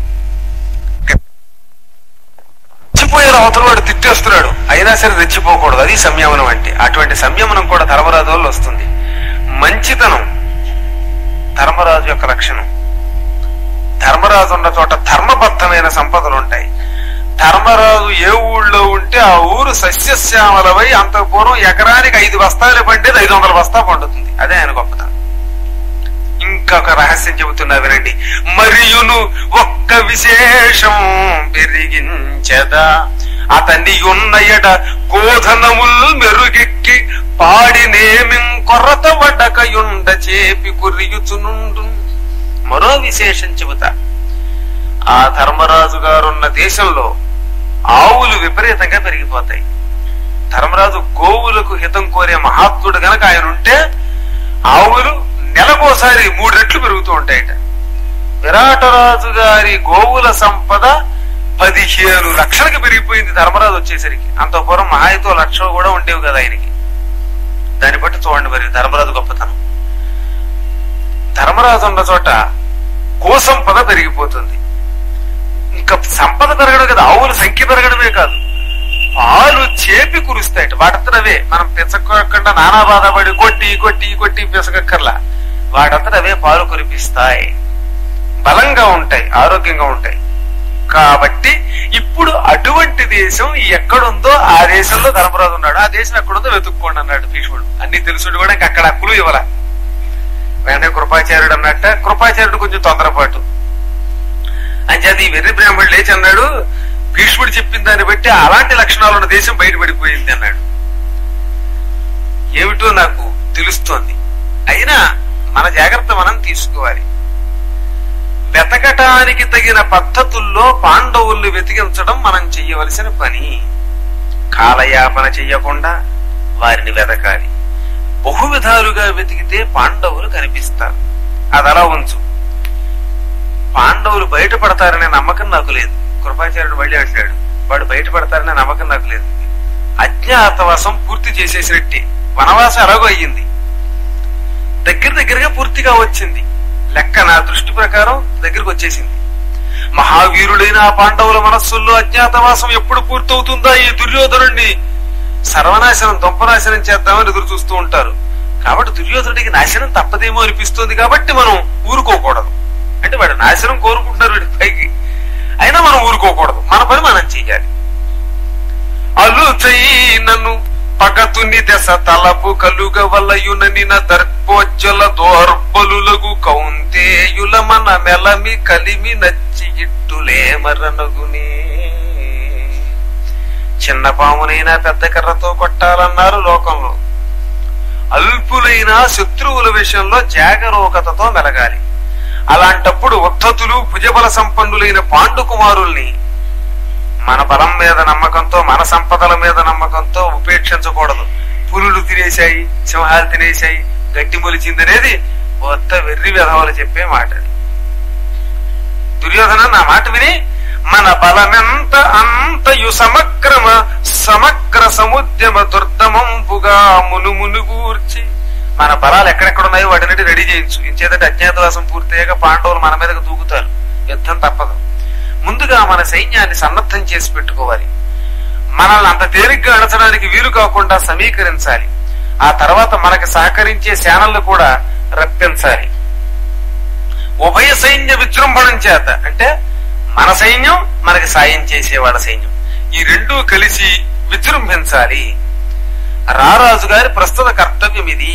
రెచ్చిపోయారు అవతల వాడు తిట్టేస్తున్నాడు అయినా సరే రెచ్చిపోకూడదు అది సంయమనం అంటే అటువంటి సంయమనం కూడా ధర్మరాజు వల్ల వస్తుంది మంచితనం ధర్మరాజు యొక్క లక్షణం ధర్మరాజు ఉన్న చోట ధర్మబద్ధమైన సంపదలు ఉంటాయి ధర్మరాజు ఏ ఊళ్ళో ఉంటే ఆ ఊరు సస్యశ్యామలమై అంత పూర్వం ఎకరానికి ఐదు బస్తాలు పండేది ఐదు వందల బస్తా పండుతుంది అదే ఆయన గొప్పతనం ఇంకొక రహస్యం చెబుతున్నా వినండి మరియును ఒక్క విశేషం పెరిగించదా అతని ఉన్నయట గోధనముల్ మెరుగెక్కి పాడినేమిం కొరత వడకయుండ చేపి కురియుచునుండు మరో విశేషం చెబుతా ఆ ధర్మరాజు గారున్న దేశంలో ఆవులు విపరీతంగా పెరిగిపోతాయి ధర్మరాజు గోవులకు హితం కోరే మహాత్ముడు గనక ఆయన ఉంటే ఆవులు నెలకోసారి మూడు రెట్లు పెరుగుతూ ఉంటాయట విరాటరాజు గారి గోవుల సంపద పదిహేను లక్షలకు పెరిగిపోయింది ధర్మరాజు వచ్చేసరికి అంత పూర్వం మహాయితో లక్షలు కూడా ఉండేవి కదా ఆయనకి దాన్ని బట్టి చూడండి మరి ధర్మరాజు గొప్పతనం ధర్మరాజు ఉన్న చోట గోసంపద పెరిగిపోతుంది ఇంకా సంపద పెరగడం కదా ఆవుల సంఖ్య పెరగడమే కాదు పాలు చేపి కురుస్తాయట వాటంతటవే మనం పెంచకుండా నానా బాధపడి కొట్టి కొట్టి కొట్టి పిసకక్కర్లా వాటంతటవే పాలు కురిపిస్తాయి బలంగా ఉంటాయి ఆరోగ్యంగా ఉంటాయి కాబట్టి ఇప్పుడు అటువంటి దేశం ఎక్కడుందో ఆ దేశంలో ధర్మరాజు ఉన్నాడు ఆ దేశం ఎక్కడుందో వెతుక్కోండి అన్నాడు భీష్ముడు అన్ని తెలుసుడు కూడా ఇంక అక్కడ అక్కులు ఇవ్వాల వెంటనే కృపాచార్యుడు అన్నట్ట కృపాచార్యుడు కొంచెం తొందరపాటు అంచేది ఈ వెర్రి బ్రాహ్మణుడు లేచి అన్నాడు భీష్ముడు చెప్పిన దాన్ని బట్టి అలాంటి లక్షణాలు ఉన్న దేశం బయటపడిపోయింది అన్నాడు ఏమిటో నాకు తెలుస్తోంది అయినా మన జాగ్రత్త మనం తీసుకోవాలి వెతకటానికి తగిన పద్ధతుల్లో పాండవుల్ని వెతికించడం మనం చెయ్యవలసిన పని కాలయాపన చెయ్యకుండా వారిని వెతకాలి బహు విధాలుగా వెతికితే పాండవులు కనిపిస్తారు అది అలా ఉంచు పాండవులు బయటపడతారనే నమ్మకం నాకు లేదు కృపాచార్యుడు మళ్ళీ అంటాడు వాడు బయటపడతారనే నమ్మకం నాకు లేదు అజ్ఞాతవాసం పూర్తి చేసేసినట్టే వనవాసం ఎలాగో అయ్యింది దగ్గర దగ్గరగా పూర్తిగా వచ్చింది లెక్క నా దృష్టి ప్రకారం దగ్గరకు వచ్చేసింది మహావీరుడైన ఆ పాండవుల మనస్సుల్లో అజ్ఞాతవాసం ఎప్పుడు పూర్తవుతుందా ఈ దుర్యోధనుడిని సర్వనాశనం దొంపనాశనం చేద్దామని ఎదురు చూస్తూ ఉంటారు కాబట్టి దుర్యోధనుడికి నాశనం తప్పదేమో అనిపిస్తుంది కాబట్టి మనం ఊరుకోకూడదు అంటే వాడు నాశనం కోరుకుంటున్నారు వీడి పైకి అయినా మనం ఊరుకోకూడదు మన పని మనం చెయ్యాలి అలుచైనను పగతుని దశ తలపు కలుగ వలయుననిన దర్పోజ్వల దోర్బలులగు కౌంతేయుల మన మెలమి కలిమి నచ్చి ఇట్టులేమరనగునే చిన్న పామునైనా పెద్ద కర్రతో కొట్టాలన్నారు లోకంలో అల్పులైన శత్రువుల విషయంలో జాగరూకతతో మెలగాలి అలాంటప్పుడు ఉద్ధతులు భుజబల సంపన్నులైన పాండు కుమారుల్ని మన బలం మీద నమ్మకంతో మన సంపదల మీద నమ్మకంతో ఉపేక్షించకూడదు పులులు తినేశాయి సింహాలు తినేశాయి గట్టి మొలిచిందనేది కొత్త వెర్రి విధవలు చెప్పే మాట అది. దుర్యోధన నా మాట విని మన బలమెంత అంతయు సమగ్రమ సమగ్ర సముద్యమ దుర్దమంపుగా మును మునుగూర్చి మన బలాలు ఎక్కడెక్కడ ఉన్నాయో వాటిని రెడీ చేయించు ఇంచేదంటే అజ్ఞాతవాసం పూర్తయ్యాక పాండవులు మన మీదకు దూకుతారు యుద్ధం తప్పదు ముందుగా మన సైన్యాన్ని సన్నద్ధం చేసి పెట్టుకోవాలి మనల్ని అంత తేలిగ్గా అణచడానికి వీలు కాకుండా సమీకరించాలి ఆ తర్వాత మనకి సహకరించే సేనలను కూడా రప్పించాలి ఉభయ సైన్య విజృంభణం చేత అంటే మన సైన్యం మనకి సాయం చేసేవాళ్ళ సైన్యం ఈ రెండూ కలిసి విజృంభించాలి రారాజు గారి ప్రస్తుత కర్తవ్యం ఇది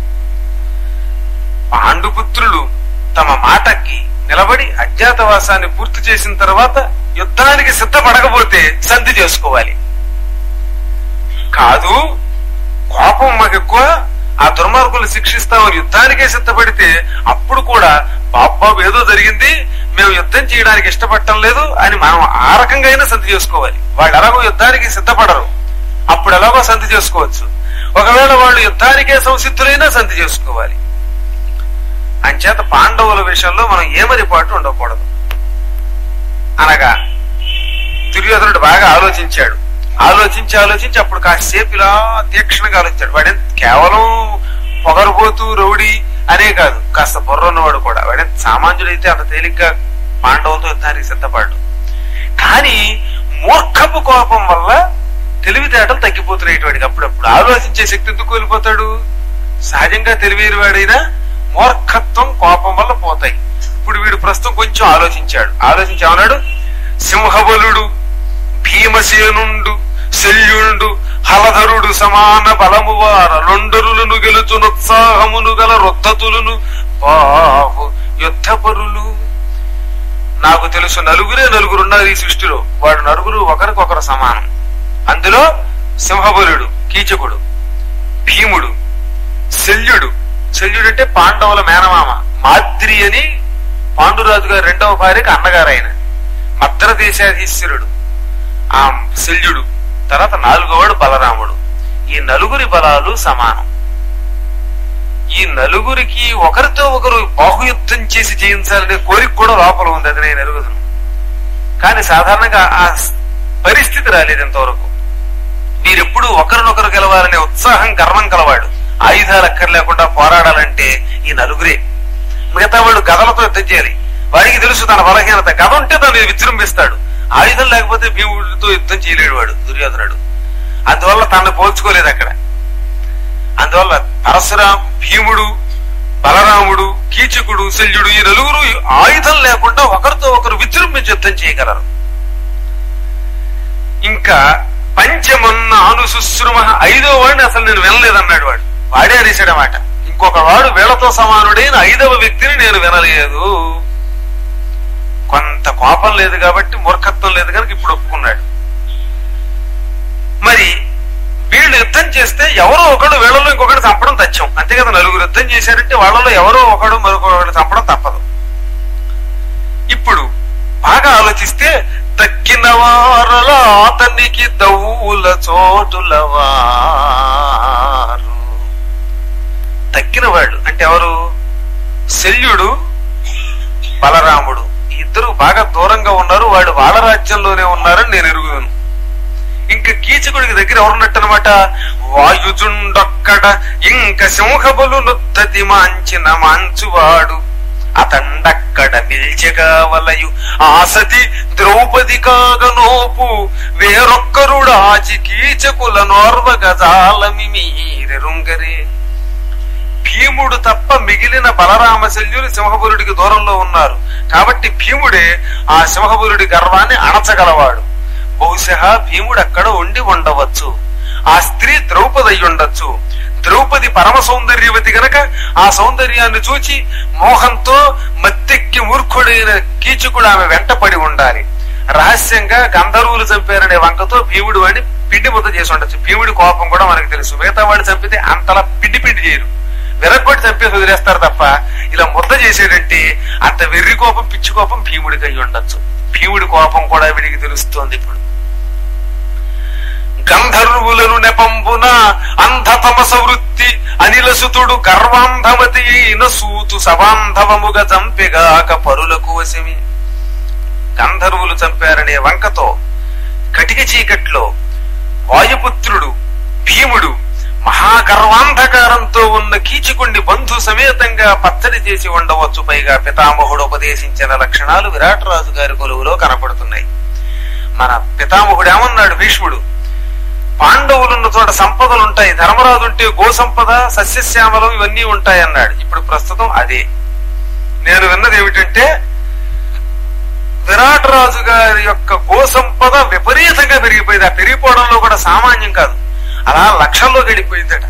పాండుపుత్రులు తమ మాటకి నిలబడి అజ్ఞాతవాసాన్ని పూర్తి చేసిన తర్వాత యుద్ధానికి సిద్ధపడకపోతే సంధి చేసుకోవాలి కాదు కోపం మాకు ఎక్కువ ఆ దుర్మార్గులు శిక్షిస్తామని యుద్ధానికే సిద్ధపడితే అప్పుడు కూడా బాబాబు ఏదో జరిగింది మేము యుద్ధం చేయడానికి ఇష్టపడటం లేదు అని మనం ఆ రకంగా అయినా సంధి చేసుకోవాలి వాళ్ళు ఎలాగో యుద్ధానికి సిద్ధపడరు అప్పుడు ఎలాగో సంధి చేసుకోవచ్చు ఒకవేళ వాళ్ళు యుద్ధానికే సంసిద్ధులైనా సంధి చేసుకోవాలి అంచేత పాండవుల విషయంలో మనం ఏమరిపాటు ఉండకూడదు అనగా దుర్యోధనుడు బాగా ఆలోచించాడు ఆలోచించి ఆలోచించి అప్పుడు కాసేపు ఇలా తీక్షణంగా ఆలోచించాడు వాడే కేవలం పొగరబోతూ రౌడీ అనే కాదు కాస్త బుర్ర ఉన్నవాడు కూడా వాడే సామాన్యుడైతే అంత తేలిగ్గా పాండవులతో యుద్ధానికి సిద్ధపడ్డు కానీ మూర్ఖపు కోపం వల్ల తెలివితేటలు తగ్గిపోతున్నాయి వాడికి అప్పుడప్పుడు ఆలోచించే శక్తి ఎందుకు కోల్పోతాడు సహజంగా తెలివైన వాడైనా మూర్ఖత్వం కోపం వల్ల పోతాయి ఇప్పుడు వీడు ప్రస్తుతం కొంచెం ఆలోచించాడు ఆలోచించి ఏమన్నాడు సింహబలుడు భీమసేనుండు శల్యుండు హలధరుడు సమాన బలము వార లొండరులను గెలుచునుత్సాహమును గల రొద్దతులను బాహు యుద్ధపరులు నాకు తెలుసు నలుగురే నలుగురు ఉన్నారు ఈ సృష్టిలో వాడు నలుగురు ఒకరికొకరు సమానం అందులో సింహబలుడు కీచకుడు భీముడు శల్యుడు శల్యుడు అంటే పాండవుల మేనమామ మాద్రి అని పాండురాజు గారి రెండవ భార్యకి అన్నగారు ఆయన మద్ర దేశాధీశ్వరుడు ఆ శల్యుడు తర్వాత నాలుగవడు బలరాముడు ఈ నలుగురి బలాలు సమానం ఈ నలుగురికి ఒకరితో ఒకరు బాహుయుద్ధం చేసి జయించాలనే కోరిక కూడా లోపల ఉంది అది నేను ఎరుగుదును కానీ సాధారణంగా ఆ పరిస్థితి రాలేదు ఇంతవరకు మీరెప్పుడు ఒకరినొకరు గెలవాలనే ఉత్సాహం గర్వం కలవాడు ఆయుధాలు అక్కర్ లేకుండా పోరాడాలంటే ఈ నలుగురే మిగతా వాడు గదలతో యుద్ధం చేయాలి వాడికి తెలుసు తన బలహీనత గద ఉంటే దాన్ని విజృంభిస్తాడు ఆయుధం లేకపోతే భీముడితో యుద్ధం చేయలేడు వాడు దుర్యోధనుడు అందువల్ల తనను పోల్చుకోలేదు అక్కడ అందువల్ల పరశురాం భీముడు బలరాముడు కీచకుడు శల్యుడు ఈ నలుగురు ఆయుధం లేకుండా ఒకరితో ఒకరు విజృంభించి యుద్ధం చేయగలరు ఇంకా పంచమన్న అనుశుశ్రుమ ఐదో వాడిని అసలు నేను వినలేదన్నాడు వాడు వాడే అనేసాడు మాట ఇంకొక వాడు వీళ్ళతో సమానుడైన ఐదవ వ్యక్తిని నేను వినలేదు కొంత కోపం లేదు కాబట్టి మూర్ఖత్వం లేదు కనుక ఇప్పుడు ఒప్పుకున్నాడు మరి వీళ్ళు యుద్ధం చేస్తే ఎవరో ఒకడు వీళ్ళలో ఇంకొకటి చంపడం తథ్యం అంతే కదా నలుగురు యుద్ధం చేశారంటే వాళ్ళలో ఎవరో ఒకడు మరొకడు చంపడం తప్పదు ఇప్పుడు బాగా ఆలోచిస్తే తక్కిన వారల అతనికి దౌల చోటుల వారు తక్కిన వాళ్ళు అంటే ఎవరు శల్యుడు బలరాముడు ఈ ఇద్దరు బాగా దూరంగా ఉన్నారు వాడు వాళ్ళ రాజ్యంలోనే ఉన్నారని నేను ఎరుగుదాను ఇంకా కీచకుడికి దగ్గర ఎవరున్నట్టు అనమాట వాయుజుండొక్కడ ఇంక సింహబలు నుద్దతి మాంచిన మాంచువాడు అతండక్కడ నిల్చగా వలయు ఆసతి ద్రౌపది కాగనోపు వేరొక్కరుడాచి కీచకుల నోర్వ గజాలమి మీరెరుంగరే భీముడు తప్ప మిగిలిన బలరామశల్యులు సింహబలుడికి దూరంలో ఉన్నారు కాబట్టి భీముడే ఆ సింహబలుడి గర్వాన్ని అణచగలవాడు బహుశా భీముడు అక్కడ ఉండి ఉండవచ్చు ఆ స్త్రీ ద్రౌపది అయి ఉండొచ్చు ద్రౌపది పరమ సౌందర్యవతి గనక ఆ సౌందర్యాన్ని చూచి మోహంతో మత్తెక్కి మూర్ఖుడైన కీచుకుడు ఆమె వెంటపడి ఉండాలి రహస్యంగా గంధర్వులు చంపారనే వంకతో భీముడు వాడిని పిండి ముద్ద చేసి ఉండొచ్చు భీముడి కోపం కూడా మనకు తెలుసు మిగతా వాడు చంపితే అంతలా పిండి పిండి చేయరు విరగొట్టి చంపేసి వదిలేస్తారు తప్ప ఇలా ముద్ద చేసేటంటే అంత వెర్రి కోపం పిచ్చి కోపం భీముడికి అయి ఉండొచ్చు భీముడి కోపం కూడా వీడికి తెలుస్తోంది ఇప్పుడు గంధర్వులను నెపంబున అంధతమస వృత్తి అనిలసుతుడు గర్వాంధమతి అయిన సూతు సబాంధవముగా చంపెగాక పరులకు వశమి గంధర్వులు చంపారనే వంకతో కటిక చీకట్లో వాయుపుత్రుడు భీముడు మహాగర్వాంధకారంతో ఉన్న కీచుకుణ్ణి బంధు సమేతంగా పచ్చడి చేసి ఉండవచ్చు పైగా పితామహుడు ఉపదేశించిన లక్షణాలు విరాటరాజు గారి కొలువులో కనపడుతున్నాయి మన పితామహుడు ఏమన్నాడు భీష్ముడు పాండవులున్న చోట సంపదలు ఉంటాయి ధర్మరాజు ఉంటే గో సంపద సస్యశ్యామలం ఇవన్నీ ఉంటాయి అన్నాడు ఇప్పుడు ప్రస్తుతం అదే నేను విన్నది ఏమిటంటే విరాటరాజు గారి యొక్క గో సంపద విపరీతంగా పెరిగిపోయింది ఆ పెరిగిపోవడంలో కూడా సామాన్యం కాదు అలా లక్షల్లో గడిపోయిందట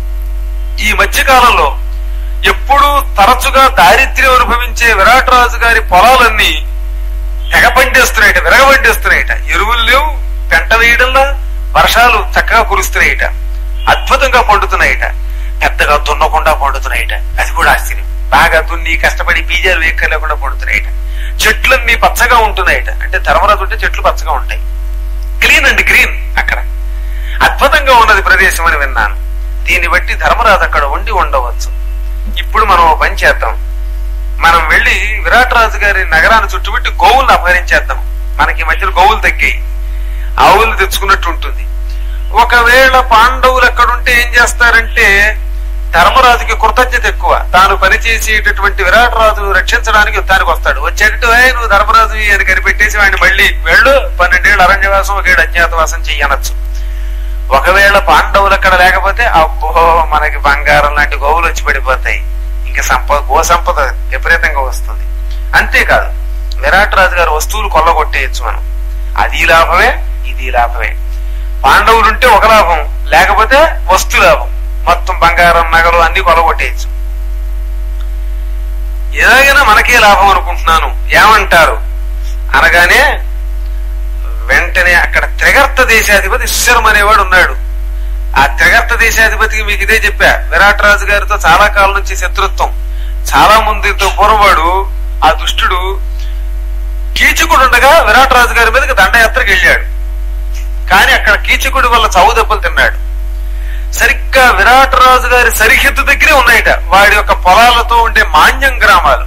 ఈ మధ్య కాలంలో ఎప్పుడూ తరచుగా దారిద్ర్యం అనుభవించే విరాటరాజు గారి పొలాలన్నీ తెగ పండేస్తున్నాయట విరగబండేస్తున్నాయట ఎరువులు లేవు పెంట వేయడంలా వర్షాలు చక్కగా కురుస్తున్నాయట అద్భుతంగా పండుతున్నాయట పెద్దగా దున్నకుండా పండుతున్నాయట అది కూడా ఆశ్చర్యం బాగా దున్ని కష్టపడి బీజాలు వేక్క లేకుండా పండుతున్నాయట చెట్లన్నీ పచ్చగా ఉంటున్నాయట అంటే ధర్మరాజు ఉంటే చెట్లు పచ్చగా ఉంటాయి గ్రీన్ అండి గ్రీన్ అక్కడ అద్భుతంగా ఉన్నది ప్రదేశం అని విన్నాను దీన్ని బట్టి ధర్మరాజు అక్కడ ఉండి ఉండవచ్చు ఇప్పుడు మనం ఓ పని చేద్దాం మనం వెళ్ళి విరాటరాజు గారి నగరాన్ని చుట్టుముట్టి గోవులను అపహరించేద్దాం మనకి ఈ మధ్యలో గోవులు తగ్గాయి ఆవులు తెచ్చుకున్నట్టు ఉంటుంది ఒకవేళ పాండవులు అక్కడుంటే ఏం చేస్తారంటే ధర్మరాజుకి కృతజ్ఞత ఎక్కువ తాను పనిచేసేటటువంటి విరాటరాజు రక్షించడానికి యుద్ధానికి వస్తాడు వచ్చేటట్టు "ఏయ్, నువ్వు ధర్మరాజు అని కనిపెట్టేసి వాడిని మళ్ళీ వెళ్ళు పన్నెండేళ్ళు అరణ్యవాసం ఒకేడు అజ్ఞాతవాసం చెయ్యనొచ్చు ఒకవేళ పాండవులు అక్కడ లేకపోతే అబ్బో మనకి బంగారం లాంటి గోవులు వచ్చి పడిపోతాయి ఇంకా సంపద గో సంపద విపరీతంగా వస్తుంది అంతేకాదు విరాట్ రాజు గారు వస్తువులు కొల్లగొట్టేయచ్చు మనం అది లాభమే ఇది లాభమే పాండవులు ఉంటే ఒక లాభం లేకపోతే వస్తు లాభం మొత్తం బంగారం నగలు అన్ని కొలగొట్టేయచ్చు ఎలాగైనా మనకే లాభం అనుకుంటున్నాను ఏమంటారు అనగానే వెంటనే అక్కడ త్రిగర్త దేశాధిపతి శిశరం అనేవాడు ఉన్నాడు ఆ త్రిగర్త దేశాధిపతికి మీకు ఇదే చెప్పా విరాట్ రాజు గారితో చాలా కాలం నుంచి శత్రుత్వం చాలా మందితో పూర్వవాడు ఆ దుష్టుడు కీచకుడు ఉండగా విరాట్ రాజు గారి మీదకి దండయాత్రకు వెళ్ళాడు కానీ అక్కడ కీచకుడి వల్ల చావు దెబ్బలు తిన్నాడు సరిగ్గా విరాట్ రాజు గారి సరిహద్దు దగ్గరే ఉన్నాయట వాడి యొక్క పొలాలతో ఉండే మాన్యం గ్రామాలు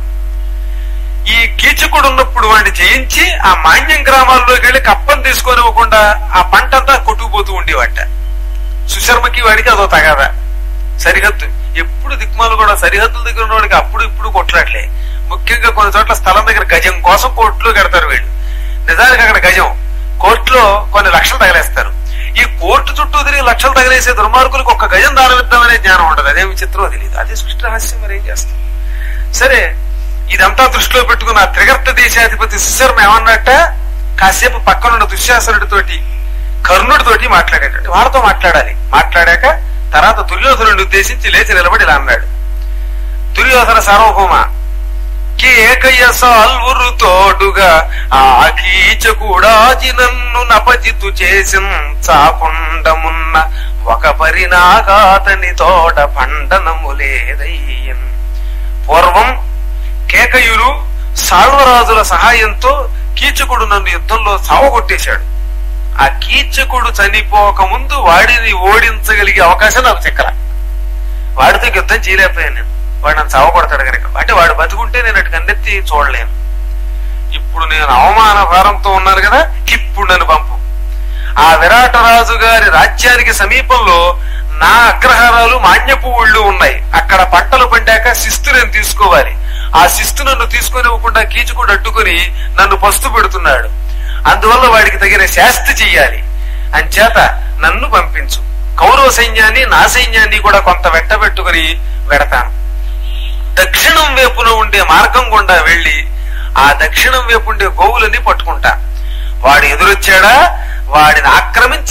ఈ కీచకుడు ఉన్నప్పుడు వాడిని జయించి ఆ మాన్యం గ్రామాల్లోకి వెళ్ళి కప్పం తీసుకొనివ్వకుండా ఆ పంట అంతా కొట్టుకుపోతూ ఉండేవాట సుశర్మకి వాడికి అదో తగాదా సరిహద్దు ఎప్పుడు దిక్మాలు కూడా సరిహద్దుల దగ్గర ఉన్న వాడికి అప్పుడు ఇప్పుడు కొట్లాట్లే ముఖ్యంగా కొన్ని చోట్ల స్థలం దగ్గర గజం కోసం కోర్టులో కడతారు వీళ్ళు నిజానికి అక్కడ గజం కోర్టులో కొన్ని లక్షలు తగలేస్తారు ఈ కోర్టు చుట్టూ తిరిగి లక్షలు తగిలేసే దుర్మార్గులకు ఒక్క గజం దానం ఇద్దామనే జ్ఞానం ఉండదు అదే విచిత్రమో తెలియదు అదే సృష్టి రహస్యం మరి ఏం చేస్తాం సరే ఇదంతా దృష్టిలో పెట్టుకున్న ఆ త్రిగర్త దేశాధిపతి సుశర్మ ఏమన్నట్ట కాసేపు పక్కనున్న దుశ్శాసనుడితోటి కర్ణుడితోటి మాట్లాడేటట్టు వాళ్ళతో మాట్లాడాలి మాట్లాడాక తర్వాత దుర్యోధనుడిని ఉద్దేశించి లేచి నిలబడి ఇలా అన్నాడు దుర్యోధన సార్వభౌమ కేకయ్య సాల్వురు తోడుగా ఆ కీచకుడాజి నన్ను నపజితు చేసిన చాకుండమున్న ఒక పరినాగాతని తోట పండనము లేదయ్యన్ పూర్వం కేకయులు సాల్వరాజుల సహాయంతో కీచకుడు నన్ను యుద్ధంలో సావగొట్టేశాడు ఆ కీచకుడు చనిపోక ముందు వాడిని ఓడించగలిగే అవకాశం నాకు చెక్కల వాడితో యుద్ధం చేయలేకపోయాను నేను వాడు నన్ను చావగొడతాడు కనుక అంటే వాడు బతుకుంటే నేను అటు కన్నెత్తి చూడలేను ఇప్పుడు నేను అవమాన భారంతో ఉన్నాను కదా ఇప్పుడు నన్ను పంపు ఆ విరాటరాజు గారి రాజ్యానికి సమీపంలో నా అగ్రహారాలు మాన్యపు ఊళ్ళు ఉన్నాయి అక్కడ పంటలు పండాక శిస్తు నేను తీసుకోవాలి ఆ శిస్తు నన్ను తీసుకొనివ్వకుండా కీచుకుడు అడ్డుకుని నన్ను పస్తు పెడుతున్నాడు అందువల్ల వాడికి తగిన శాస్తి చెయ్యాలి అంచేత నన్ను పంపించు కౌరవ సైన్యాన్ని నా సైన్యాన్ని కూడా కొంత వెంటబెట్టుకుని వెడతాను దక్షిణం వైపున ఉండే మార్గం గుండా వెళ్లి ఆ దక్షిణం వైపు ఉండే గోవులని పట్టుకుంటా వాడు ఎదురొచ్చాడా వాడిని ఆక్రమించి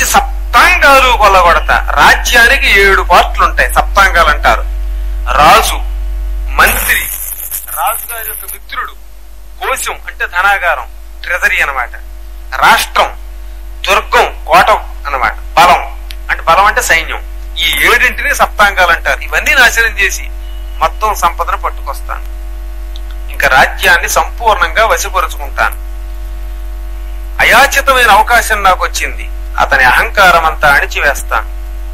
సప్తాంగాలు కొల్లగొడతా రాజ్యానికి ఏడు పార్ట్లు ఉంటాయి సప్తాంగాలు అంటారు రాజు మంత్రి రాజుగారి యొక్క మిత్రుడు కోశం అంటే ధనాగారం ట్రెజరీ అన్నమాట రాష్ట్రం దుర్గం కోటం అన్నమాట బలం అంటే బలం అంటే సైన్యం ఈ ఏడింటిని సప్తాంగాలు అంటారు ఇవన్నీ నాశనం చేసి మొత్తం సంపదను పట్టుకొస్తాను ఇంకా రాజ్యాన్ని సంపూర్ణంగా వశపరుచుకుంటాను అయాచితమైన అవకాశం నాకు వచ్చింది అతని అహంకారం అంతా అణిచివేస్తాను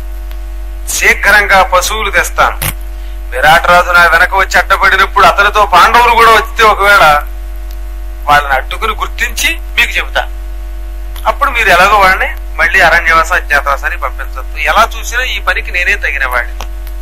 శీఘ్రంగా పశువులు తెస్తాను విరాటరాజు నా వెనక వచ్చి అడ్డపడినప్పుడు అతనితో పాండవులు కూడా వస్తే ఒకవేళ వాళ్ళని అడ్డుకుని గుర్తించి మీకు చెబుతా అప్పుడు మీరు ఎలాగో వాడిని మళ్ళీ అరణ్యవాస అజ్ఞాతవాసాన్ని పంపించద్దు ఎలా చూసినా ఈ పనికి నేనే తగిన వాడిని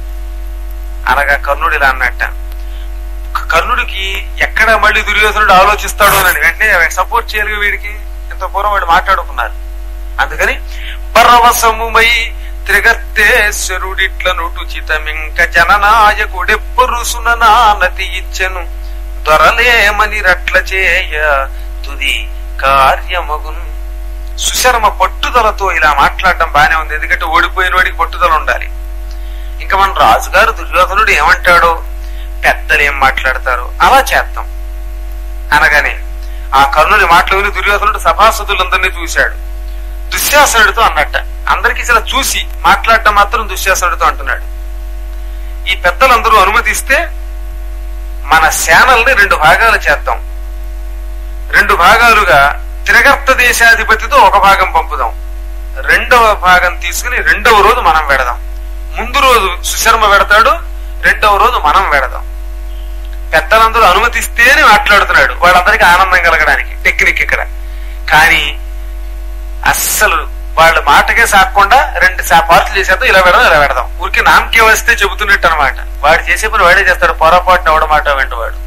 అనగా కర్ణుడు ఇలా అన్నట్ట కర్ణుడికి ఎక్కడ మళ్ళీ దుర్యోధనుడు ఆలోచిస్తాడు అని వెంటనే సపోర్ట్ చేయాలి వీడికి ఇంత పూర్వం వాడు మాట్లాడుకున్నారు అందుకని పరవశముమై త్రిగర్తేశ్వరుడిట్ల నుటుచితమింక జననాయకుడెప్పరు సుననానతి ఇచ్చెను దొరలేమని రట్ల చేయ తుది కార్యమగున్ సుశర్మ పట్టుదలతో ఇలా మాట్లాడడం బానే ఉంది ఎందుకంటే ఓడిపోయిన వాడికి పట్టుదల ఉండాలి ఇంకా మన రాజుగారు దుర్యోధనుడు ఏమంటాడో పెద్దలు ఏం మాట్లాడతారు అలా చేద్దాం అనగానే ఆ కర్ణుని మాటలు విని దుర్యోధనుడు సభాసదులందరినీ చూశాడు దుశ్శాసనుడితో అన్నట్ట అందరికి ఇలా చూసి మాట్లాడటం మాత్రం దుశ్శాసనుడితో అంటున్నాడు ఈ పెద్దలందరూ అనుమతిస్తే మన సేనల్ని రెండు భాగాలు చేద్దాం రెండు భాగాలుగా త్రిగర్త దేశాధిపతితో ఒక భాగం పంపుదాం రెండవ భాగం తీసుకుని రెండవ రోజు మనం వెడదాం ముందు రోజు సుశర్మ వెడతాడు రెండవ రోజు మనం వెడదాం పెద్దలందరూ అనుమతిస్తేనే మాట్లాడుతున్నాడు వాళ్ళందరికీ ఆనందం కలగడానికి టెక్నిక్ ఇక్కడ కానీ అస్సలు వాళ్ళ మాటకే సాగకుండా రెండు పార్ట్లు చేసేద్దాం ఇలా పెడదాం ఇలా పెడదాం ఊరికి నామకే వస్తే చెబుతున్నట్టు అనమాట వాడు చేసే పని వాడే చేస్తాడు పొరపాటున అవడం మాట వెంట వాడు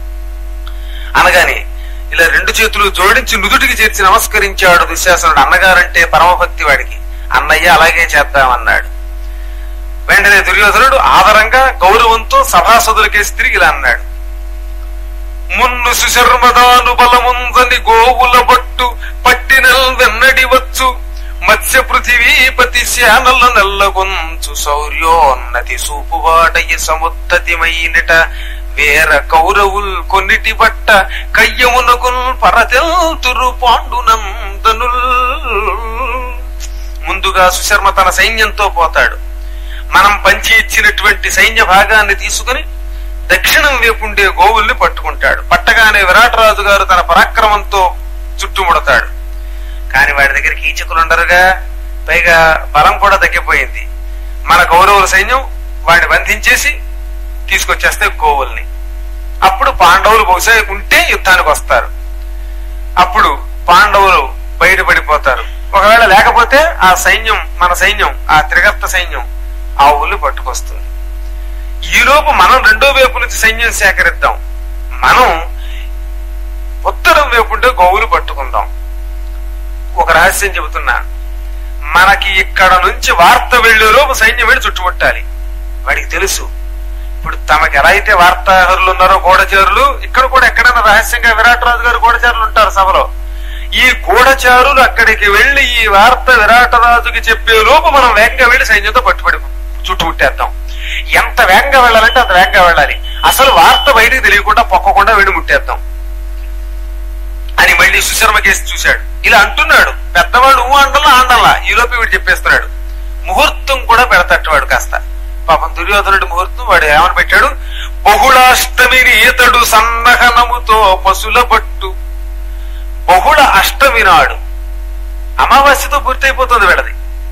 అనగానే ఇలా రెండు చేతులు జోడించి నుదుటికి చేర్చి నమస్కరించాడు దుశ్శాసనుడు అన్నగారంటే పరమభక్తి వాడికి అన్నయ్య అలాగే చేద్దామన్నాడు వెంటనే దుర్యోధనుడు ఆదరంగా గౌరవంతో సభాసదులకేసి తిరిగి ఇలా అన్నాడు మున్ను సుశర్మదాను బలముందని గోవుల బట్టు పట్టినల్ వెన్నడి వచ్చు మత్స్య పృథివీపతి శానల నెల్లగొంచు శౌర్యోన్నతి సూపువాడయ్య సముత్తతిమైనట వేర కౌరవుల్ కొన్నిటి బట్ట కయ్యమునకుల్ పరతెల్తురు పాండునందనుల్ ముందుగా సుశర్మ తన సైన్యంతో పోతాడు మనం పంచి ఇచ్చినటువంటి సైన్య భాగాన్ని తీసుకుని దక్షిణం వైపుండే గోవుల్ని పట్టుకుంటాడు పట్టగానే విరాటరాజు గారు తన పరాక్రమంతో చుట్టుముడతాడు కాని వాడి దగ్గర కీచకులు ఉండరుగా పైగా బలం కూడా తగ్గిపోయింది మన కౌరవుల సైన్యం వాడిని బంధించేసి తీసుకొచ్చేస్తే గోవుల్ని అప్పుడు పాండవులు బహుశా ఉంటే యుద్ధానికి వస్తారు అప్పుడు పాండవులు బయటపడిపోతారు ఒకవేళ లేకపోతే ఆ సైన్యం మన సైన్యం ఆ త్రిగర్త సైన్యం ఆ ఊళ్ళు పట్టుకొస్తుంది ఈలోపు మనం రెండో వైపు నుంచి సైన్యం సేకరిద్దాం మనం ఉత్తరం వైపుంటే గోవులు పట్టుకుందాం ఒక రహస్యం చెబుతున్నా మనకి ఇక్కడ నుంచి వార్త వెళ్లేలోపు సైన్యం వెళ్ళి చుట్టుముట్టాలి వాడికి తెలుసు ఇప్పుడు తమకి ఎలా అయితే వార్తాహరులు ఉన్నారో గూఢచారులు ఇక్కడ కూడా ఎక్కడైనా రహస్యంగా విరాట్ రాజు గారు గూఢచారులు ఉంటారు సభలో ఈ గూఢచారులు అక్కడికి వెళ్లి ఈ వార్త విరాటరాజుకి చెప్పే లోపు మనం వేగంగా వెళ్లి సైన్యంతో పట్టుబడి చుట్టుముట్టేద్దాం ఎంత వేగంగా వెళ్ళాలంటే అంత వేగంగా వెళ్ళాలి అసలు వార్త బయటికి తెలియకుండా పొక్కకుండా వెళ్ళి ముట్టేద్దాం అని మళ్ళీ సుశర్మ కేసి చూశాడు ఇలా అంటున్నాడు పెద్దవాడు ఊ అండల్లా ఆండల్లా ఈ లోపు వీడు చెప్పేస్తున్నాడు ముహూర్తం కూడా పెడతట్టువాడు కాస్త పాపం దుర్యోధనుడి ముహూర్తం వాడు ఏమని పెట్టాడు బహుళాష్టమిని ఈతడు సన్నహనముతో పశుల పట్టు బహుళ అష్టమి నాడు అమావాస్యతో పూర్తయిపోతుంది వీడది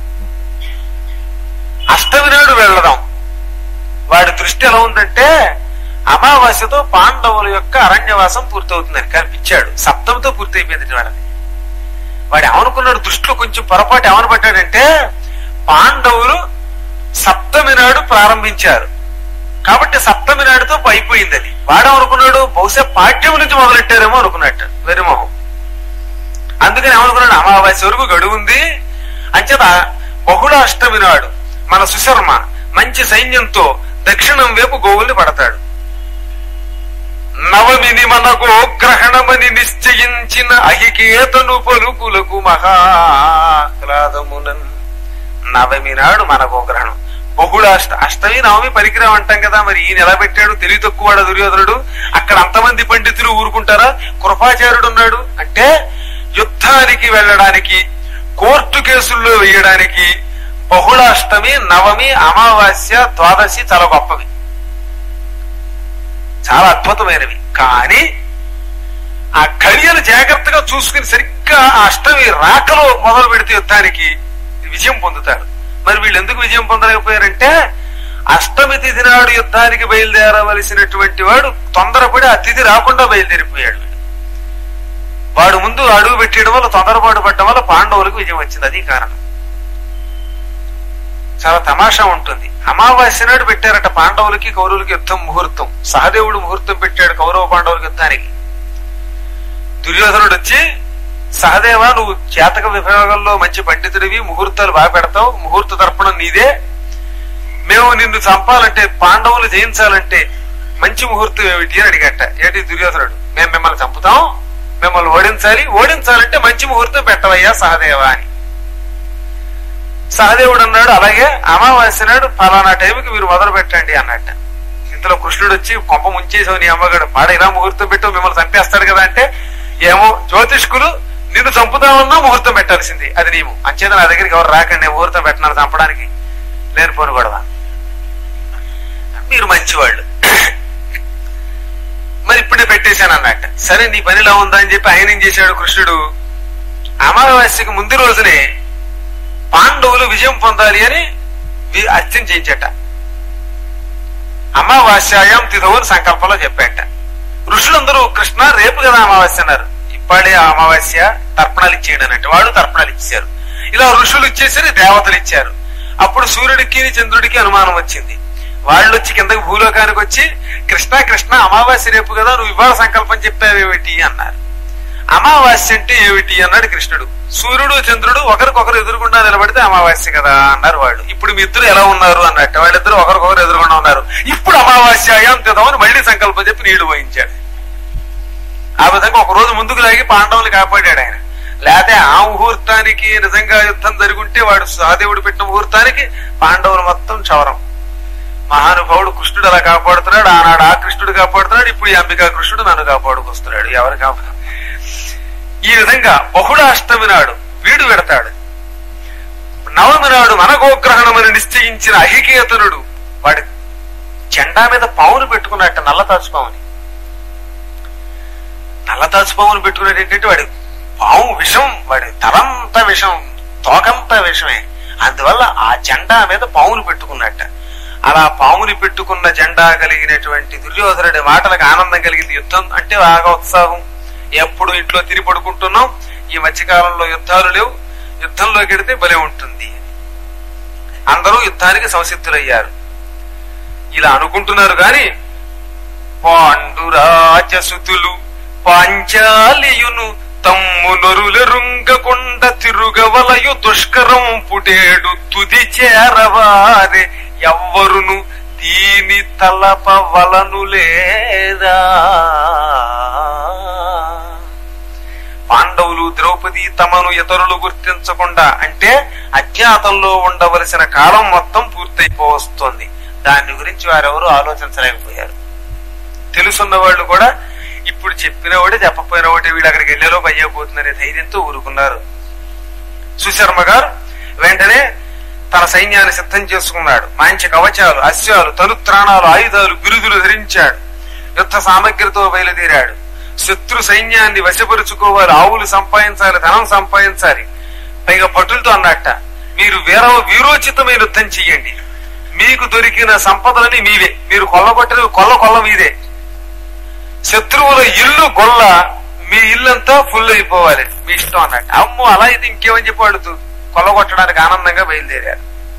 అష్టమి నాడు వెళ్ళదాం వాడి దృష్టి ఎలా ఉందంటే అమావాస్యతో పాండవుల యొక్క అరణ్యవాసం పూర్తవుతుందని కనిపించాడు సప్తమితో పూర్తయిపోయింది వాడది వాడు ఏమనుకున్నాడు దృష్టిలో కొంచెం పొరపాటు ఏమని పట్టాడంటే పాండవులు సప్తమి నాడు ప్రారంభించారు కాబట్టి సప్తమి నాడుతో అయిపోయింది అది వాడేమనుకున్నాడు బహుశా పాఠ్యం నుంచి మొదలెట్టారేమో అనుకున్నట్టు వెరిమోహం అందుకని ఏమనుకున్నాడు అమావాస్య వరకు గడువు ఉంది అంచేత బహుళ అష్టమి నాడు మన సుశర్మ మంచి సైన్యంతో దక్షిణం వైపు గోవుల్ని పడతాడు నవమిని మన గోగ్రహణమని నిశ్చయించిన అహికేతను పలుకులకు మహాహ్లాదమునన్ నవమి నాడు మన గోగ్రహణం బహుళ అష్ట అష్టమి నవమి పరిగ్రహం అంటాం కదా మరి ఈయన ఎలా పెట్టాడు తెలివి తక్కువ దుర్యోధనుడు అక్కడ అంతమంది పండితులు ఊరుకుంటారా కృపాచార్యుడు ఉన్నాడు అంటే యుద్ధానికి వెళ్ళడానికి కోర్టు కేసుల్లో వేయడానికి బహుళాష్టమి నవమి అమావాస్య ద్వాదశి చాలా గొప్పవి చాలా అద్భుతమైనవి కానీ ఆ ఘడియలు జాగ్రత్తగా చూసుకుని సరిగ్గా ఆ అష్టమి రాకలో మొదలు పెడితే యుద్ధానికి విజయం పొందుతారు మరి వీళ్ళు ఎందుకు విజయం పొందలేకపోయారంటే అష్టమి తిథి నాడు యుద్ధానికి బయలుదేరవలసినటువంటి వాడు తొందరపడి ఆ తిథి రాకుండా బయలుదేరిపోయాడు వీడు. వాడు ముందు అడుగు పెట్టడం వల్ల తొందరపాటు పడడం వల్ల పాండవులకు విజయం వచ్చింది అది కారణం చాలా తమాషా ఉంటుంది అమావాస్య నాడు పెట్టారట పాండవులకి కౌరవులకి యుద్ధం ముహూర్తం సహదేవుడు ముహూర్తం పెట్టాడు కౌరవ పాండవులకి యుద్ధానికి దుర్యోధనుడు వచ్చి సహదేవ నువ్వు చేతక విభాగంలో మంచి పండితుడివి ముహూర్తాలు బాగా పెడతావు ముహూర్త తర్పణం నీదే మేము నిన్ను చంపాలంటే పాండవులు జయించాలంటే మంచి ముహూర్తం ఏమిటి అని అడిగట ఏంటి దుర్యోధనుడు మేము మిమ్మల్ని చంపుతాం మిమ్మల్ని ఓడించాలి ఓడించాలంటే మంచి ముహూర్తం పెట్టవయ్యా సహదేవ అని సహదేవుడు అన్నాడు అలాగే అమావాస్య నాడు ఫలానా టైంకి మీరు మొదలు పెట్టండి అన్నట్ట ఇంతలో కృష్ణుడు వచ్చి కొంప ముంచేసావు నీ అమ్మగాడు పాడ ఇలా ముహూర్తం పెట్టు మిమ్మల్ని చంపేస్తాడు కదా అంటే ఏమో జ్యోతిష్కులు నిన్ను చంపుదామన్నా ముహూర్తం పెట్టాల్సింది అది నీవు అంచేత నా దగ్గరికి ఎవరు రాకండి నేను ముహూర్తం పెట్టినాను చంపడానికి లేనిపోను గొడవ మీరు మంచివాళ్ళు మరి ఇప్పుడే పెట్టేశాను అన్నట్ట సరే నీ పనిలా ఉందా అని చెప్పి ఆయన ఏం చేశాడు కృష్ణుడు అమావాస్యకి ముందు రోజునే పాండవులు విజయం పొందాలి అని వి- అర్చన చేయించట అమావాస్యాయం తిథవుని సంకల్పంలో చెప్పాట ఋషులందరూ కృష్ణ రేపు కదా అమావాస్య అన్నారు ఇప్పుడే అమావాస్య తర్పణాలు ఇచ్చేయడం అన్నట్టు వాడు తర్పణాలు ఇచ్చారు ఇలా ఋషులు ఇచ్చేసరి దేవతలు ఇచ్చారు అప్పుడు సూర్యుడికి చంద్రుడికి అనుమానం వచ్చింది వాళ్ళు వచ్చి కిందకి భూలోకానికి వచ్చి కృష్ణ కృష్ణ అమావాస్య రేపు కదా నువ్వు ఇవాళ సంకల్పం చెప్పావేమిటి అన్నారు అమావాస్య అంటే ఏమిటి అన్నాడు కృష్ణుడు సూర్యుడు చంద్రుడు ఒకరికొకరు ఎదురుగుండా నిలబడితే అమావాస్య కదా అన్నారు వాళ్ళు ఇప్పుడు మీ ఇద్దరు ఎలా ఉన్నారు అన్నట్టు వాళ్ళిద్దరు ఒకరికొకరు ఎదురుగుండా ఉన్నారు ఇప్పుడు అమావాస్య అయం తిదామని మళ్ళీ సంకల్పం చెప్పి నీళ్లు పోయించాడు ఆ విధంగా ఒక రోజు ముందుకు లాగి పాండవులు కాపాడాడు ఆయన లేకపోతే ఆ ముహూర్తానికి నిజంగా యుద్ధం జరుగుంటే వాడు సహదేవుడు పెట్టిన ముహూర్తానికి పాండవులు మొత్తం చవరం మహానుభావుడు కృష్ణుడు అలా కాపాడుతున్నాడు ఆనాడు ఆ కృష్ణుడు కాపాడుతున్నాడు ఇప్పుడు ఈ అంబికా కృష్ణుడు నన్ను కాపాడుకొస్తున్నాడు ఎవరు కాపాడు ఈ విధంగా బహుళాష్టమి నాడు వీడు పెడతాడు నవమి నాడు మనగోగ్రహణమని నిశ్చయించిన అహికేతనుడు వాడి జెండా మీద పావును పెట్టుకున్నట్ట నల్ల తాచుపావుని నల్ల తాచుపావును పెట్టుకున్నాడు ఏంటంటే వాడి పాము విషం వాడి తలంతా విషం తోకంతా విషమే అందువల్ల ఆ జెండా మీద పావును పెట్టుకున్నట్ట అలా పాముని పెట్టుకున్న జెండా కలిగినటువంటి దుర్యోధనుడి మాటలకు ఆనందం కలిగింది యుద్ధం అంటే బాగా ఉత్సాహం ఎప్పుడు ఇంట్లో తిరిగి పడుకుంటున్నాం ఈ మధ్యకాలంలో యుద్ధాలు లేవు యుద్ధంలోకి వెడితే బలే ఉంటుంది అందరూ యుద్ధానికి సంసిద్ధులయ్యారు ఇలా అనుకుంటున్నారు గాని పాండురాజసుతులు పాంచాలియును తమ్ము నొరులెరుంగకొండ తిరుగవలయు దుష్కరం పుటేడు తుది చేరవారే ఎవ్వరును దీని తలపవలను లేదా పాండవులు ద్రౌపది తమను ఇతరులు గుర్తించకుండా అంటే అజ్ఞాతంలో ఉండవలసిన కాలం మొత్తం పూర్తయిపోవస్తోంది దాని గురించి వారెవరూ ఆలోచించలేకపోయారు తెలుసున్న వాళ్ళు కూడా ఇప్పుడు చెప్పిన వాడే చెప్పపోయిన ఒకటి వీళ్ళు అక్కడికి వెళ్ళేలోపు అయ్యబోతుందనే ధైర్యంతో ఊరుకున్నారు సుశర్మ గారు వెంటనే తన సైన్యాన్ని సిద్ధం చేసుకున్నాడు మంచి కవచాలు అశ్వాలు తనుత్రాణాలు ఆయుధాలు బిరుదులు ధరించాడు యుద్ధ సామగ్రితో బయలుదేరాడు శత్రు సైన్యాన్ని వశపరుచుకోవాలి ఆవులు సంపాదించాలి ధనం సంపాదించాలి పైగా భటులతో అన్నట్ట మీరు వీర వీరోచితమైన యుద్ధం చెయ్యండి మీకు దొరికిన సంపదలని మీవే మీరు కొల్లగొట్టిన కొల్ల కొల్ల మీదే శత్రువుల ఇల్లు గొల్ల మీ ఇల్లంతా ఫుల్ అయిపోవాలి మీ ఇష్టం అన్నట్టు అమ్మో అలా అయితే ఇంకేమని చెప్పి వాళ్ళు కొల్లగొట్టడానికి ఆనందంగా బయలుదేరారు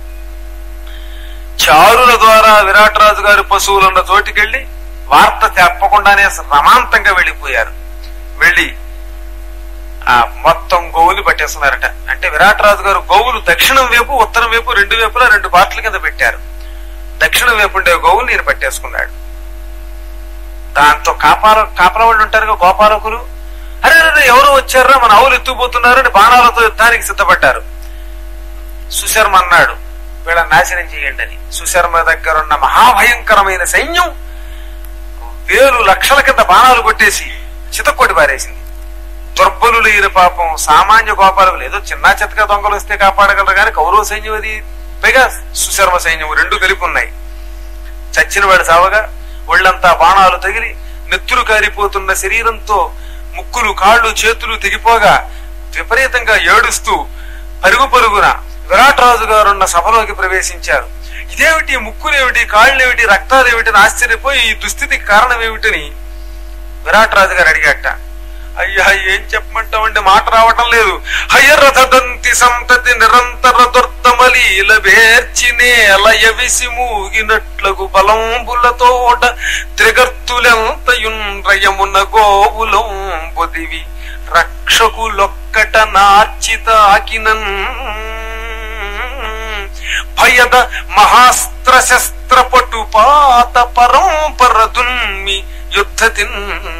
చారుల ద్వారా విరాట్ రాజు గారి పశువులు ఉన్న చోటికెళ్లి వార్త చెప్పకుండానే రమాంతంగా వెళ్లిపోయారు వెళ్లి ఆ మొత్తం గోవులు పట్టేస్తున్నారట అంటే విరాట్ రాజు గారు గోవులు దక్షిణం వైపు ఉత్తరం వైపు రెండు వైపులా రెండు బాట్ల కింద పెట్టారు దక్షిణం వైపు ఉండే గోవులు నేను పట్టేసుకున్నాడు దాంతో కాపాల కాపల వాళ్ళు ఉంటారు గోపాలకులు అరే అరే ఎవరు వచ్చారా మన ఆవులు ఎత్తుకుపోతున్నారని బాణాలతో యుద్ధానికి సిద్ధపడ్డారు సుశర్మ అన్నాడు వీళ్ళని నాశనం చేయండి అని సుశర్మ దగ్గర ఉన్న మహాభయంకరమైన సైన్యం వేలు లక్షల కింద బాణాలు కొట్టేసి చితక్కొట్టి పారేసింది దుర్బలులైన పాపం సామాన్య గోపాలకు ఏదో చిన్న చితక దొంగలు వస్తే కాపాడగలరు కానీ కౌరవ సైన్యం అది పైగా సుశర్మ సైన్యం రెండు కలిపి ఉన్నాయి చచ్చిన వాడు చావగా ఒళ్ళంతా బాణాలు తగిలి నెత్తురు కారిపోతున్న శరీరంతో ముక్కులు కాళ్ళు చేతులు తెగిపోగా విపరీతంగా ఏడుస్తూ పరుగు పరుగున విరాట్ రాజు గారున్న సభలోకి ప్రవేశించారు ఇదేమిటి ముక్కులేమిటి కాళ్ళేమిటి రక్తాలేమిటి అని ఆశ్చర్యపోయి ఈ దుస్థితికి కారణం ఏమిటని విరాట్ రాజు గారు అడిగాట అయ్యా ఏం చెప్పమంటామంటే మాట రావటం లేదు హయరథదంతి సంతతి నిరంతర దుర్దమలీల బేర్చినే లయవిసి మూగినట్లకు బలంబులతోట త్రిగర్తులెంతయుండ్రయమున గోవులం పొదివి రక్షకులొక్కట నార్చితాకినన్ భయద మహాస్త్ర శస్త్ర పటు పాత పరంపర దున్మి యుద్ధతిన్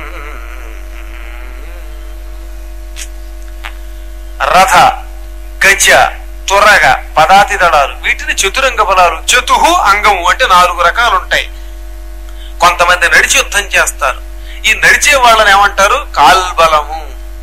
రథ గజ త్వరగ పదాతి దళాలు వీటిని చతురంగ బలాలు చతుహు అంగము అంటే నాలుగు రకాలు ఉంటాయి కొంతమంది నడిచి యుద్ధం చేస్తారు ఈ నడిచే వాళ్ళని ఏమంటారు కాల్బలము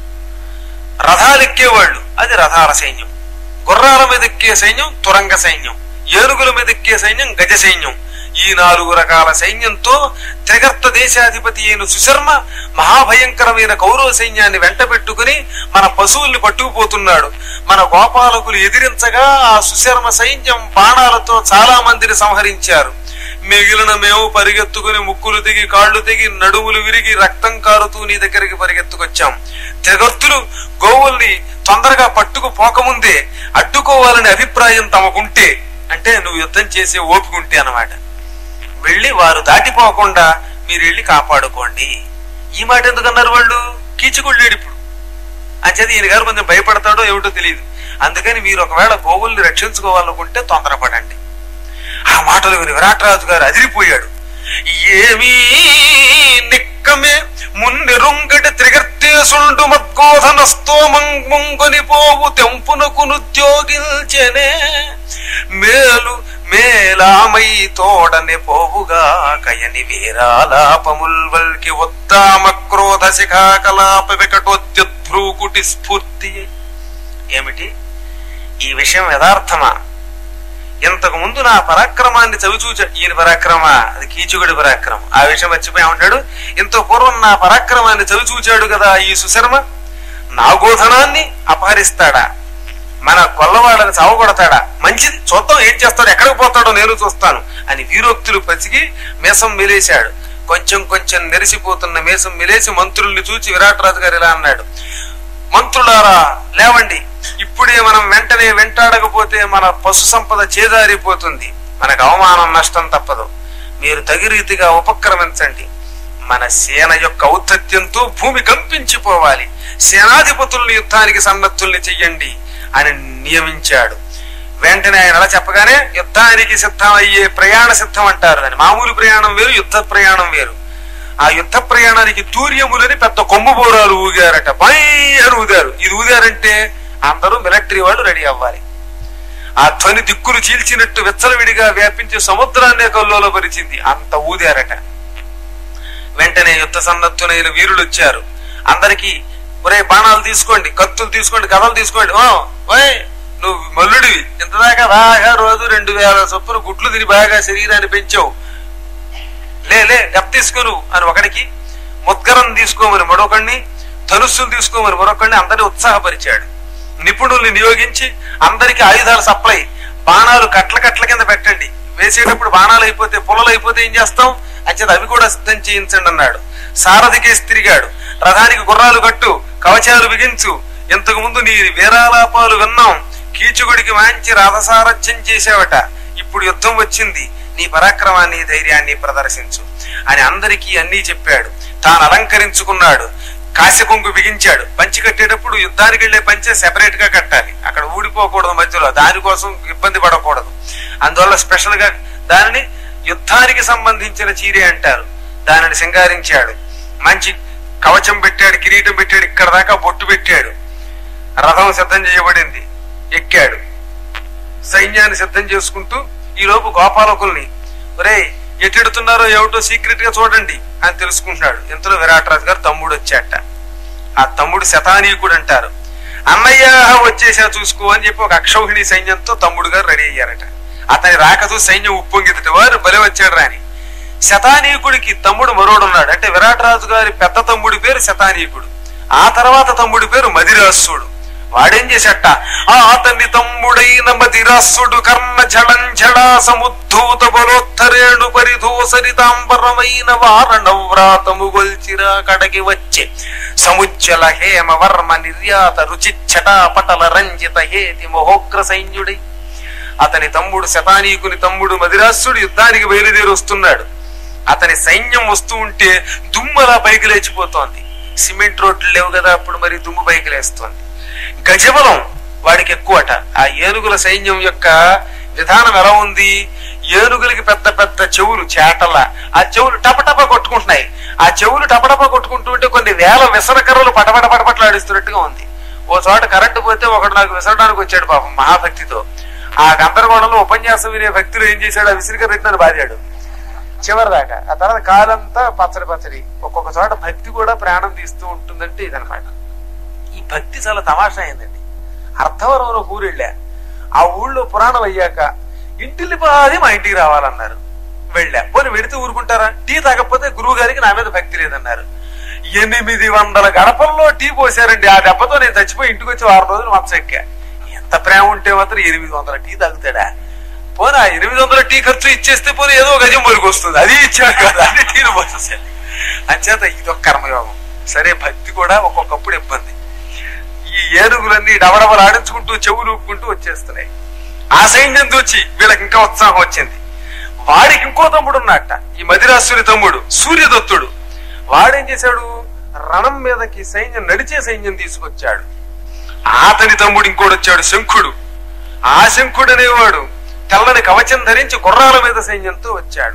రథాలు ఎక్కేవాళ్ళు అది రథాల సైన్యం గుర్రాల మీద ఎక్కే సైన్యం తురంగ సైన్యం ఏనుగుల మీద ఎక్కే సైన్యం గజ సైన్యం ఈ నాలుగు రకాల సైన్యంతో త్రిగర్త దేశాధిపతి అయిన సుశర్మ మహాభయంకరమైన కౌరవ సైన్యాన్ని వెంట పెట్టుకుని మన పశువుల్ని పట్టుకుపోతున్నాడు మన గోపాలకులు ఎదిరించగా ఆ సుశర్మ సైన్యం బాణాలతో చాలా మందిని సంహరించారు మిగిలిన మేము పరిగెత్తుకుని ముక్కులు దిగి కాళ్ళు దిగి నడుములు విరిగి రక్తం కారుతూ నీ దగ్గరికి పరిగెత్తుకొచ్చాం త్రిగర్తులు గోవుల్ని తొందరగా పట్టుకు పోకముందే అడ్డుకోవాలని అభిప్రాయం తమకుంటే అంటే నువ్వు యుద్ధం చేసే ఓపిక ఉంటే అన్నమాట వెళ్ళి వారు దాటిపోకుండా మీరు వెళ్ళి కాపాడుకోండి ఈ మాట ఎందుకన్నారు వాళ్ళు కీచుకుళ్ళేడు ఇప్పుడు అంచేది ఈయన గారు కొంచెం భయపడతాడో ఏమిటో తెలియదు అందుకని మీరు ఒకవేళ గోవుల్ని రక్షించుకోవాలనుకుంటే తొందరపడండి ఆ మాటలు విని విరాటరాజు గారు అదిరిపోయాడు ఏమీ నిక్కమే మున్నెరుంగటి త్రిగర్తేసుండు మద్గోధనస్తో మంగుని పోవు తెంపునకు నుద్యోగించెనే మేలు మేలామై తోడని పోవుగా కయని వీరాలాపముల్ వల్కి ఉత్తామ క్రోధ శిఖాకలాప వికటోద్యుద్భ్రూకుటి స్ఫూర్తి ఏమిటి ఈ విషయం యథార్థమా ఇంతకు ముందు నా పరాక్రమాన్ని చవిచూచ ఈయన పరాక్రమ అది కీచుగుడి పరాక్రమం ఆ విషయం మర్చిపోయి ఉంటాడు ఇంత పూర్వం నా పరాక్రమాన్ని చవిచూచాడు కదా ఈ సుశర్మ నా గోధనాన్ని అపహరిస్తాడా మన కొల్లవాళ్ళని చావగొడతాడా మంచిది చూద్దాం ఏం చేస్తాడు ఎక్కడికి పోతాడో నేను చూస్తాను అని వీరోక్తులు పసిగి మేసం మిలేశాడు కొంచెం కొంచెం నెరిసిపోతున్న మేసం మిలేసి మంత్రుల్ని చూచి విరాట్ రాజు గారు ఇలా అన్నాడు మంత్రులారా లేవండి ఇప్పుడే మనం వెంటనే వెంటాడకపోతే మన పశు సంపద చేదారిపోతుంది మనకు అవమానం నష్టం తప్పదు మీరు తగి రీతిగా ఉపక్రమించండి మన సేన యొక్క ఔద్ధత్యంతో భూమి కంపించిపోవాలి సేనాధిపతుల్ని యుద్ధానికి సన్నద్ధుల్ని చెయ్యండి అని నియమించాడు వెంటనే ఆయన అలా చెప్పగానే యుద్ధానికి సిద్ధం అయ్యే ప్రయాణ సిద్ధం అంటారు దాన్ని మామూలు ప్రయాణం వేరు యుద్ధ ప్రయాణం వేరు ఆ యుద్ధ ప్రయాణానికి తూర్యములని పెద్ద కొమ్ము బోరాలు ఊగారట బై అని ఊదారు ఇది ఊదారంటే అందరూ మిలిటరీ వాళ్ళు రెడీ అవ్వాలి ఆ ధ్వని దిక్కులు చీల్చినట్టు విచ్చలవిడిగా వ్యాపించి సముద్రాన్నే కల్లోలో పరిచింది అంత ఊదారట వెంటనే యుద్ధ సన్నద్ధులైన వీరులు వచ్చారు అందరికి ఒరే బాణాలు తీసుకోండి కత్తులు తీసుకోండి కథలు తీసుకోండి ఓ ఓయ్ నువ్వు మల్లుడివి ఇంతదాకా బాగా రోజు రెండు వేల చొప్పున గుట్లు తిని బాగా శరీరాన్ని పెంచావు లే లే డబ్బు తీసుకోను అని ఒకడికి ముద్గరం తీసుకోమని మరొకడిని ధనుస్సులు తీసుకోమని మరొకడిని అందరినీ ఉత్సాహపరిచాడు నిపుణుల్ని నియోగించి అందరికి ఆయుధాలు సప్లై బాణాలు కట్ల కట్ల కింద పెట్టండి వేసేటప్పుడు బాణాలు అయిపోతే పుల్లలు అయిపోతే ఏం చేస్తాం అంచేత అవి కూడా సిద్ధం చేయించండి అన్నాడు సారథికేసి తిరిగాడు రథానికి గుర్రాలు కట్టు కవచాలు బిగించు ఇంతకు ముందు నీ వీరాలాపాలు విన్నాం కీచుగుడికి మంచి రథసారథ్యం చేసావట ఇప్పుడు యుద్ధం వచ్చింది నీ పరాక్రమాన్ని ధైర్యాన్ని ప్రదర్శించు అని అందరికీ అన్నీ చెప్పాడు తాను అలంకరించుకున్నాడు కాశీ కొంగు బిగించాడు పంచి కట్టేటప్పుడు యుద్ధానికి వెళ్లే పంచె సెపరేట్ గా కట్టాలి అక్కడ ఊడిపోకూడదు మధ్యలో దానికోసం ఇబ్బంది పడకూడదు అందువల్ల స్పెషల్ గా దానిని యుద్ధానికి సంబంధించిన చీరే అంటారు దానిని సింగారించాడు మంచి కవచం పెట్టాడు కిరీటం పెట్టాడు ఇక్కడ దాకా బొట్టు పెట్టాడు రథం సిద్ధం చేయబడింది ఎక్కాడు సైన్యాన్ని సిద్ధం చేసుకుంటూ ఈ లోపు గోపాలకుల్ని ఒరే ఎటెడుతున్నారో ఏమిటో సీక్రెట్ గా చూడండి అని తెలుసుకుంటున్నాడు ఇంతలో విరాటరాజు గారు తమ్ముడు వచ్చాట ఆ తమ్ముడు శతానీకుడు అంటారు అన్నయ్య వచ్చేసా చూసుకో అని చెప్పి ఒక అక్షౌహిణి సైన్యంతో తమ్ముడు గారు రెడీ అయ్యారట అతని రాకతో సైన్యం ఉప్పొంగితటి వారు బలి వచ్చాడు రాని శతానీకుడికి తమ్ముడు మరోడున్నాడు అంటే విరాటరాజు గారి పెద్ద తమ్ముడి పేరు శతానీకుడు ఆ తర్వాత తమ్ముడి పేరు మదిరాసుడు వాడేం చేశాట ఆ అతని తమ్ముడైన మదిరాసుడు కర్ణ జడా సముద్ధూత బలోత్తరేణు పరిధోసరితాంబరమైన వారణవ్రాతము గొల్చిరా కడగి వచ్చే సముజ్జల హేమ వర్మ నిర్యాత రుచిచ్చట పటల రంజిత హేతి మహోగ్ర సైన్యుడై అతని తమ్ముడు శతానీకుని తమ్ముడు మదిరాసుడు యుద్ధానికి బయలుదేరి వస్తున్నాడు అతని సైన్యం వస్తూ ఉంటే దుమ్మలా పైకి లేచిపోతోంది సిమెంట్ రోడ్లు లేవు కదా అప్పుడు మరి దుమ్ము పైకి లేస్తోంది గజబలం వాడికి ఎక్కువట ఆ ఏనుగుల సైన్యం యొక్క విధానం ఎలా ఉంది ఏనుగులకి పెద్ద పెద్ద చెవులు చేటల ఆ చెవులు టపటప కొట్టుకుంటున్నాయి ఆ చెవులు టపటప కొట్టుకుంటూ ఉంటే కొన్ని వేల విసరకర్రలు పటపట పటపట్లాడిస్తున్నట్టుగా ఉంది ఓ చోట కరెంటు పోతే ఒకడు నాకు విసరడానికి వచ్చాడు పాపం మహాభక్తితో ఆ గందరగోళంలో ఉపన్యాసం వినే భక్తులు ఏం చేశాడు ఆ విసిరికర్ర ఎత్తున బాధాడు చివరి దాకా ఆ తర్వాత కాలంతా పచ్చడి పచ్చడి ఒక్కొక్క చోట భక్తి కూడా ప్రాణం తీస్తూ ఉంటుందంటే ఇదనమాట ఈ భక్తి చాలా తమాషా అయిందండి అర్థవరంలో ఊరెళ్ళా ఆ ఊళ్ళో పురాణం అయ్యాక ఇంటిల్లి పాది మా ఇంటికి రావాలన్నారు వెళ్ళా పోనీ వెడితే ఊరుకుంటారా టీ తాగకపోతే గురువు గారికి నా మీద భక్తి లేదన్నారు ఎనిమిది వందల గడపల్లో టీ పోసారండి ఆ దెబ్బతో నేను చచ్చిపోయి ఇంటికి వచ్చి వారం రోజులు మంచెక్కా ఎంత ప్రేమ ఉంటే మాత్రం ఎనిమిది వందల టీ తాగుతాడా పోనా ఎనిమిది వందల టీ ఖర్చు ఇచ్చేస్తే పోనీ ఏదో గజం మొరికి వస్తుంది అది ఇచ్చాడు కదా అది టీలు పోసేసాడు అంచేత ఇదొక కర్మయోగం సరే భక్తి కూడా ఒక్కొక్కప్పుడు ఇబ్బంది ఈ ఏనుగులన్నీ డబడబలు ఆడించుకుంటూ చెవులు ఊపుకుంటూ వచ్చేస్తున్నాయి ఆ సైన్యం దూచి వీళ్ళకి ఇంకా ఉత్సాహం వచ్చింది వాడికి ఇంకో తమ్ముడు ఉన్నట్ట ఈ మదిరాసుని తమ్ముడు సూర్యదత్తుడు వాడేం చేశాడు రణం మీదకి సైన్యం నడిచే సైన్యం తీసుకొచ్చాడు అతని తమ్ముడు ఇంకోటి వచ్చాడు శంఖుడు ఆ శంఖుడు అనేవాడు తెల్లని కవచం ధరించి గుర్రాల మీద సైన్యంతో వచ్చాడు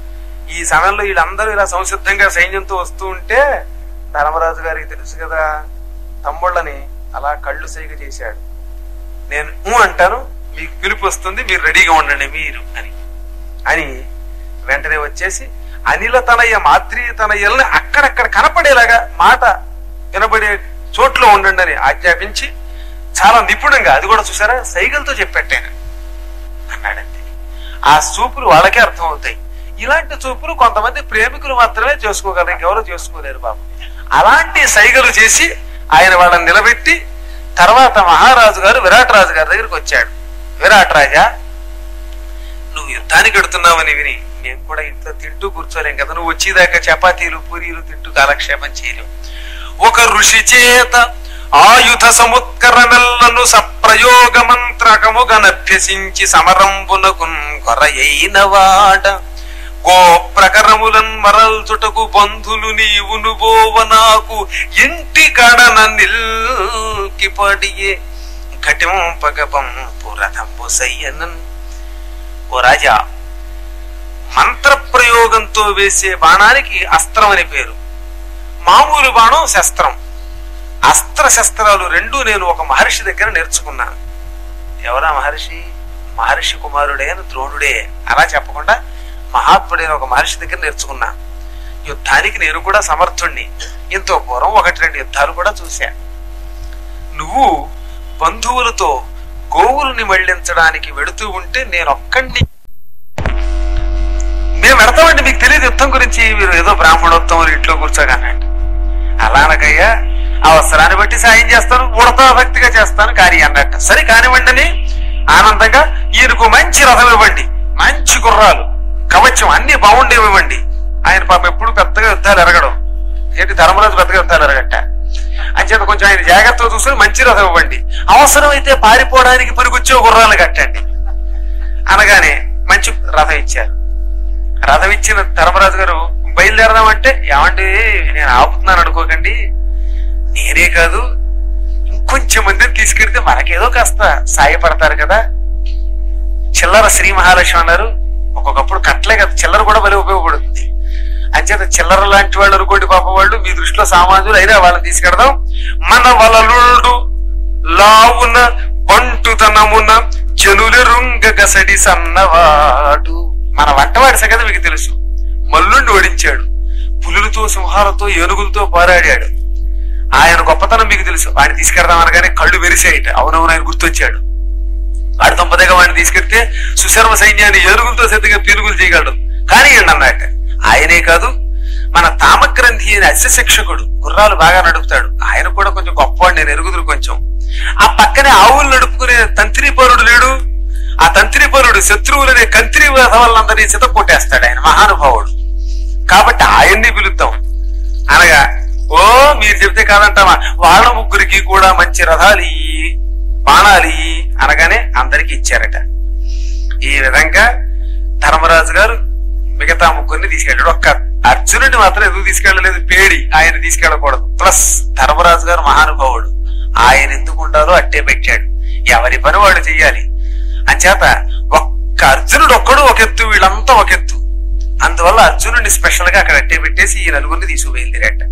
ఈ సమయంలో వీళ్ళందరూ ఇలా సంసిద్ధంగా సైన్యంతో వస్తూ ఉంటే ధర్మరాజు గారికి తెలుసు కదా తమ్ముళ్ళని అలా కళ్ళు సైగ చేశాడు నేను ఊ అంటాను మీకు పిలుపు వస్తుంది మీరు రెడీగా ఉండండి మీరు అని అని వెంటనే వచ్చేసి అనిల తనయ్య మాద్రి తనయ్యల్ని అక్కడక్కడ కనపడేలాగా మాట వినబడే చోట్లో ఉండండి అని ఆజ్ఞాపించి చాలా నిపుణంగా అది కూడా చూసారా సైగలతో చెప్పెట్టాను అన్నాడంతే ఆ చూపులు వాళ్ళకే అర్థం అవుతాయి ఇలాంటి చూపులు కొంతమంది ప్రేమికులు మాత్రమే చేసుకోగలరు ఇంకెవరు చేసుకోలేరు బాబు అలాంటి సైగలు చేసి ఆయన వాళ్ళని నిలబెట్టి తర్వాత మహారాజు గారు విరాట్ రాజు గారి దగ్గరికి వచ్చాడు విరాట్ రాజా నువ్వు యుద్ధానికి వెడుతున్నావని విని మేము కూడా ఇంట్లో తింటూ కూర్చోలేం కదా నువ్వు వచ్చేదాకా చపాతీలు పూరీలు తింటూ కాలక్షేపం చేయలేం ఒక ఋషి చేత ఆయుధ సముత్కరమెల్లను సప్రయోగ మంత్రకముగనభ్యసించి సమరంబునకు కొరయైన వాడ గో ప్రకరములన్ మరల్చుటకు బంధులు నీవును బోవ నాకు ఇంటి కడన నిల్కి పడియే ఘటింపగపం పురథంబు సయ్యనన్ ఓ రాజా మంత్ర ప్రయోగంతో వేసే బాణానికి అస్త్రం అని పేరు మామూలు బాణం శస్త్రం అస్త్ర శస్త్రాలు రెండు నేను ఒక మహర్షి దగ్గర నేర్చుకున్నాను ఎవరా మహర్షి మహర్షి కుమారుడైన ద్రోణుడే అలా చెప్పకుండా మహాత్ముడైన ఒక మహర్షి దగ్గర నేర్చుకున్నా యుద్ధానికి నేను కూడా సమర్థుణ్ణి ఇంతో పూర్వం ఒకటి రెండు యుద్ధాలు కూడా చూశా నువ్వు బంధువులతో గోవుల్ని మళ్లించడానికి వెడుతూ ఉంటే నేను ఒక్కడిని మేము వెడతామండి మీకు తెలియదు యుద్ధం గురించి మీరు ఏదో బ్రాహ్మణోత్తం ఇంట్లో కూర్చోగానండి అలానకయ్యా అవసరాన్ని బట్టి సాయం చేస్తాను ఉడతా భక్తిగా చేస్తాను కానీ అన్నట్టు సరే కానివ్వండి అని ఆనందంగా ఈయనకు మంచి రథం ఇవ్వండి మంచి గుర్రాలు కవచం అన్ని బాగుండేవి ఇవ్వండి ఆయన పాపం ఎప్పుడు పెద్దగా యుద్ధాలు ఎరగడం ఏంటి ధర్మరాజు పెద్దగా యుద్ధాలు ఎరగట్ట అంచేత కొంచెం ఆయన జాగ్రత్తగా చూసుకుని మంచి రథం ఇవ్వండి అవసరమైతే పారిపోవడానికి పనికొచ్చే గుర్రాలు కట్టండి అనగానే మంచి రథం ఇచ్చారు రథం ఇచ్చిన ధర్మరాజు గారు బయలుదేరదామంటే ఏమండి నేను ఆపుతున్నాను అనుకోకండి నేనే కాదు ఇంకొంచెం మందిని తీసుకెడితే మనకేదో కాస్త సాయపడతారు కదా చిల్లర శ్రీ మహాలక్ష్మి అన్నారు ఒక్కొక్కప్పుడు కట్టలే కదా చిల్లర కూడా బలి ఉపయోగపడుతుంది అంచేత చిల్లర లాంటి వాళ్ళు అనుకోండి పాప వాళ్ళు మీ దృష్టిలో సామాన్యులు అయినా వాళ్ళని తీసుకెడదాం మన వలలుడు లావున బంటుతనమున జనులెరుంగ గసడి సన్నవాడు మన వంటవాడి సంగతి మీకు తెలుసు మల్లుండి ఓడించాడు పులులతో సింహాలతో ఏనుగులతో పోరాడాడు ఆయన గొప్పతనం మీకు తెలుసు ఆయన తీసుకెడదాం అనగానే కళ్ళు వెరిసాయిట అవునవును ఆయన గుర్తొచ్చాడు వాడి దుంపదగా వాడిని తీసుకెళ్తే సుశర్మ సైన్యాన్ని ఏనుగులతో సిద్ధంగా పీరుగులు చేయగలడు కానీ అన్నట్ట ఆయనే కాదు మన తామగ్రంథి అనే అస్యశిక్షకుడు గుర్రాలు బాగా నడుపుతాడు ఆయన కూడా కొంచెం గొప్పవాడు నేను ఎరుగుదురు కొంచెం ఆ పక్కనే ఆవులు నడుపుకునే తంత్రిపరుడు లేడు ఆ తంత్రిపరుడు శత్రువులనే కంత్రి వాళ్ళందరినీ సిత కొట్టేస్తాడు ఆయన మహానుభావుడు కాబట్టి ఆయన్ని పిలుద్దాం అనగా ఓ మీరు చెప్తే కాదంటావా వాళ్ళ ముగ్గురికి కూడా మంచి రథాలు ఇయ్యి బాణాలు ఇయ్యి అనగానే అందరికి ఇచ్చారట ఈ విధంగా ధర్మరాజు గారు మిగతా ముగ్గురిని తీసుకెళ్ళాడు ఒక్క అర్జునుడిని మాత్రం ఎందుకు తీసుకెళ్ళలేదు పేడి ఆయన తీసుకెళ్ళకూడదు ప్లస్ ధర్మరాజు గారు మహానుభావుడు ఆయన ఎందుకు ఉండాలో అట్టే పెట్టాడు ఎవరి పని వాడు చెయ్యాలి అంచేత ఒక్క అర్జునుడు ఒక్కడు ఒక ఎత్తు వీళ్ళంతా ఒక ఎత్తు అందువల్ల అర్జునుడిని స్పెషల్ గా అక్కడ అట్టే పెట్టేసి ఈ నలుగురిని తీసుకు బయలుదేరాట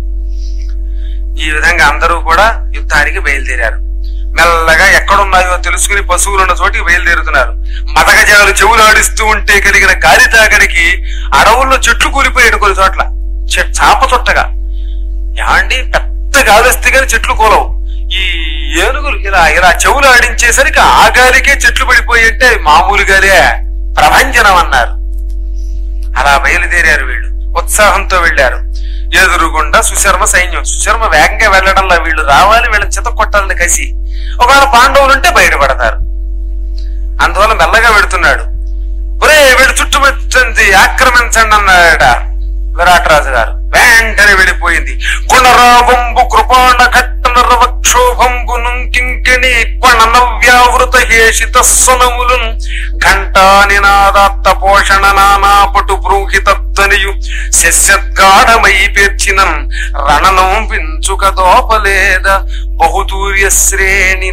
ఈ విధంగా అందరూ కూడా యుద్ధానికి బయలుదేరారు మెల్లగా ఎక్కడున్నాయో తెలుసుకుని పశువులున్న చోటికి బయలుదేరుతున్నారు మదగజాలు చెవులు ఆడిస్తూ ఉంటే కలిగిన గాలి తాగడికి అడవుల్లో చెట్లు కూలిపోయాడు కొన్ని చోట్ల చె- చాప చుట్టగా యాండి పెద్ద గాలి వస్తే గాని చెట్లు కూలవు ఈ ఏనుగులు ఇలా ఇలా చెవులు ఆడించేసరికి ఆ గాలికే చెట్లు పడిపోయి అంటే మామూలు గాలే ప్రభంజనం అన్నారు అలా బయలుదేరారు వీళ్ళు ఉత్సాహంతో వెళ్ళారు ఎదురుగుండా సుశర్మ సైన్యం సుశర్మ వేగంగా వెళ్ళడంలో వీళ్ళు రావాలి వీళ్ళని చిత కొట్టాలని కసి ఒకవేళ పాండవులు ఉంటే బయటపడతారు అందువల్ల మెల్లగా వెడుతున్నాడు ఒరే వీడు చుట్టుముట్టండి ఆక్రమించండి అన్నాడ విరాటరాజు గారు వెంటనే వెళ్ళిపోయింది గుణరావంబు కృపాణ కట్టన రవక్షోభంబు నుంకింకిణి కొణ నవ్యావృత హేషిత సునములున్ ఘంటా నినాదాత్త పోషణ నానాపటు బ్రూహితధ్వనియు శస్యద్గాఢమై పేర్చినం రణనం వించుక దోపలేద బహుదూర్య శ్రేణి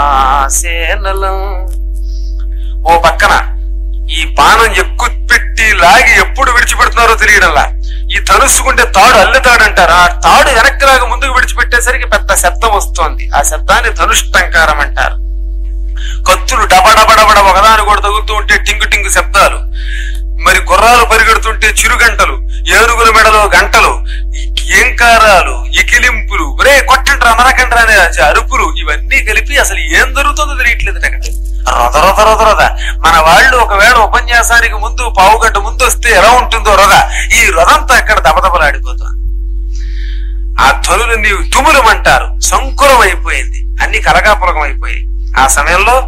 సేనలం ఓ పక్కన ఈ బాణం ఎక్కువ పెట్టి లాగి ఎప్పుడు విడిచిపెడుతున్నారో తెలియడంలా ఈ ధనుసుకుంటే తాడు అల్లెతాడు అంటారు ఆ తాడు వెనక్కి లాగా ముందుకు విడిచిపెట్టేసరికి పెద్ద శబ్దం వస్తోంది ఆ శబ్దాన్ని ధనుష్టంకారం అంటారు కత్తులు డబడబడబడ ఒకదాని కూడా తగులుతూ ఉంటే టింగు టింగు శబ్దాలు మరి గుర్రాలు పరిగెడుతుంటే చిరుగంటలు ఏనుగుల మెడలో గంటలు ఈ ఏంకారాలు ఇకిలింపులు ఒరే కొట్టండ్రా నరకండ్రా అనే అరుపులు ఇవన్నీ కలిపి అసలు ఏం జరుగుతుందో తెలియట్లేదు అక్కడ రథ రథ రథ రథ మన వాళ్ళు ఒకవేళ ఉపన్యాసానికి ముందు పావు గంట ముందు వస్తే ఎలా ఉంటుందో రథ ఈ రథంతా అక్కడ దబదబలాడిపోతుంది ఆ ధ్వనులన్నీ తుములం అంటారు సంకురం అయిపోయింది అన్ని కలగాపులకం అయిపోయాయి ఆ సమయంలో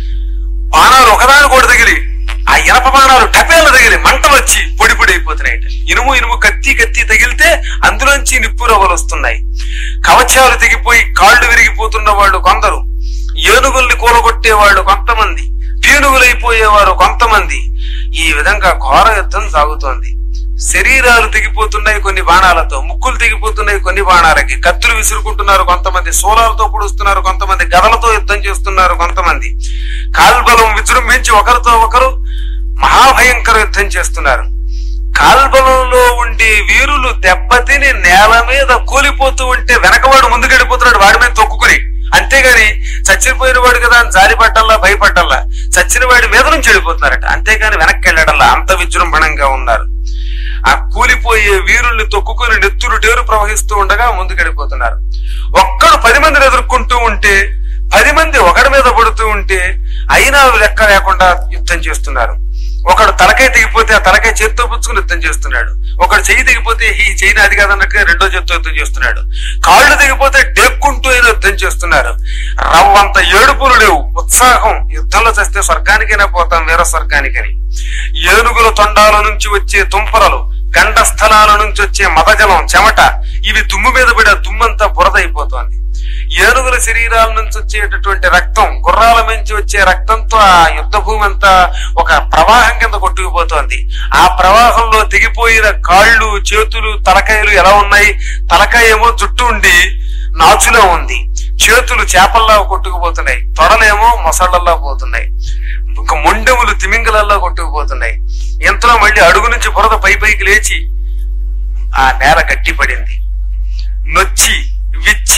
బాణాలు ఒకదాని కూడా తగిలి ఆ ఇనప బాణాలు టపేలు తగిలి మంటలు వచ్చి పొడి పొడి అయిపోతున్నాయి ఇనుము ఇనుము కత్తి కత్తి తగిలితే అందులోంచి నిప్పు రవ్వలు వస్తున్నాయి కవచాలు తెగిపోయి కాళ్ళు విరిగిపోతున్న వాళ్ళు కొందరు ఏనుగుల్ని కూలగొట్టే వాళ్ళు కొంతమంది పీనుగులైపోయేవారు కొంతమంది ఈ విధంగా ఘోర యుద్ధం సాగుతోంది శరీరాలు తెగిపోతున్నాయి కొన్ని బాణాలతో ముక్కులు తెగిపోతున్నాయి కొన్ని బాణాలకి కత్తులు విసురుకుంటున్నారు కొంతమంది శూలాలతో పొడుస్తున్నారు కొంతమంది గదలతో యుద్ధం చేస్తున్నారు కొంతమంది కాల్బలం విజృంభించి ఒకరితో ఒకరు మహాభయంకర యుద్ధం చేస్తున్నారు కాల్బలంలో ఉండే వీరులు దెబ్బతిని నేల మీద కూలిపోతూ ఉంటే వెనకవాడు ముందుకెళ్ళిపోతున్నాడు వాడి మీద తొక్కుకుని అంతేగాని చచ్చిపోయిన వాడు కదా అని జారి పట్టల్లా భయపట్టల్లా చచ్చిన వాడి మీద నుంచి వెళ్ళిపోతున్నారట అంతేగాని వెనక్కి వెళ్ళడంలా అంత విజృంభణంగా ఉన్నారు ఆ కూలిపోయే వీరుల్ని తొక్కుకుని నెత్తురు టేరు ప్రవహిస్తూ ఉండగా ముందుకెళ్ళిపోతున్నారు ఒక్కడు పది మందిని ఎదుర్కొంటూ ఉంటే పది మంది ఒకడి మీద పడుతూ ఉంటే అయినా లెక్క లేకుండా యుద్ధం చేస్తున్నారు ఒకడు తలకాయ తెగిపోతే ఆ తలకాయ చేత్తో పుచ్చుకుని యుద్ధం చేస్తున్నాడు ఒకడు చెయ్యి తెగిపోతే ఈ చెయ్యి నాది కాదన్నట్టుగా రెండో చేత్తో యుద్ధం చేస్తున్నాడు కాళ్ళు తెగిపోతే డెక్కుంటూ అయినా యుద్ధం చేస్తున్నారు రవ్వంత ఏడుపులు లేవు ఉత్సాహం యుద్ధంలో చేస్తే స్వర్గానికైనా పోతాం వీర స్వర్గానికని ఏనుగుల తొండాల నుంచి వచ్చే తుంపరలు గండ స్థలాల నుంచి వచ్చే మదజలం చెమట ఇవి దుమ్ము మీద పడే దుమ్మంతా బురదైపోతోంది ఏనుగుల శరీరాల నుంచి వచ్చేటటువంటి రక్తం గుర్రాల నుంచి వచ్చే రక్తంతో ఆ యుద్ధ భూమి అంతా ఒక ప్రవాహం కింద కొట్టుకుపోతోంది ఆ ప్రవాహంలో తెగిపోయిన కాళ్ళు చేతులు తలకాయలు ఎలా ఉన్నాయి తలకాయ ఏమో చుట్టూ ఉండి నాచులో ఉంది చేతులు చేపల్లా కొట్టుకుపోతున్నాయి తొడలేమో మొసళ్ళల్లా పోతున్నాయి ఒక మొండెములు తిమింగలల్లా కొట్టుకుపోతున్నాయి ఎంతలో మళ్ళీ అడుగు నుంచి బురద పై పైకి లేచి ఆ నేల గట్టిపడింది నొచ్చి విచ్చి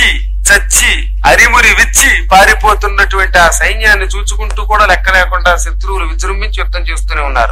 చచ్చి అరిమురి విచ్చి పారిపోతున్నటువంటి ఆ సైన్యాన్ని చూచుకుంటూ కూడా లెక్క లేకుండా శత్రువులు విజృంభించి యుద్ధం చేస్తూనే ఉన్నారు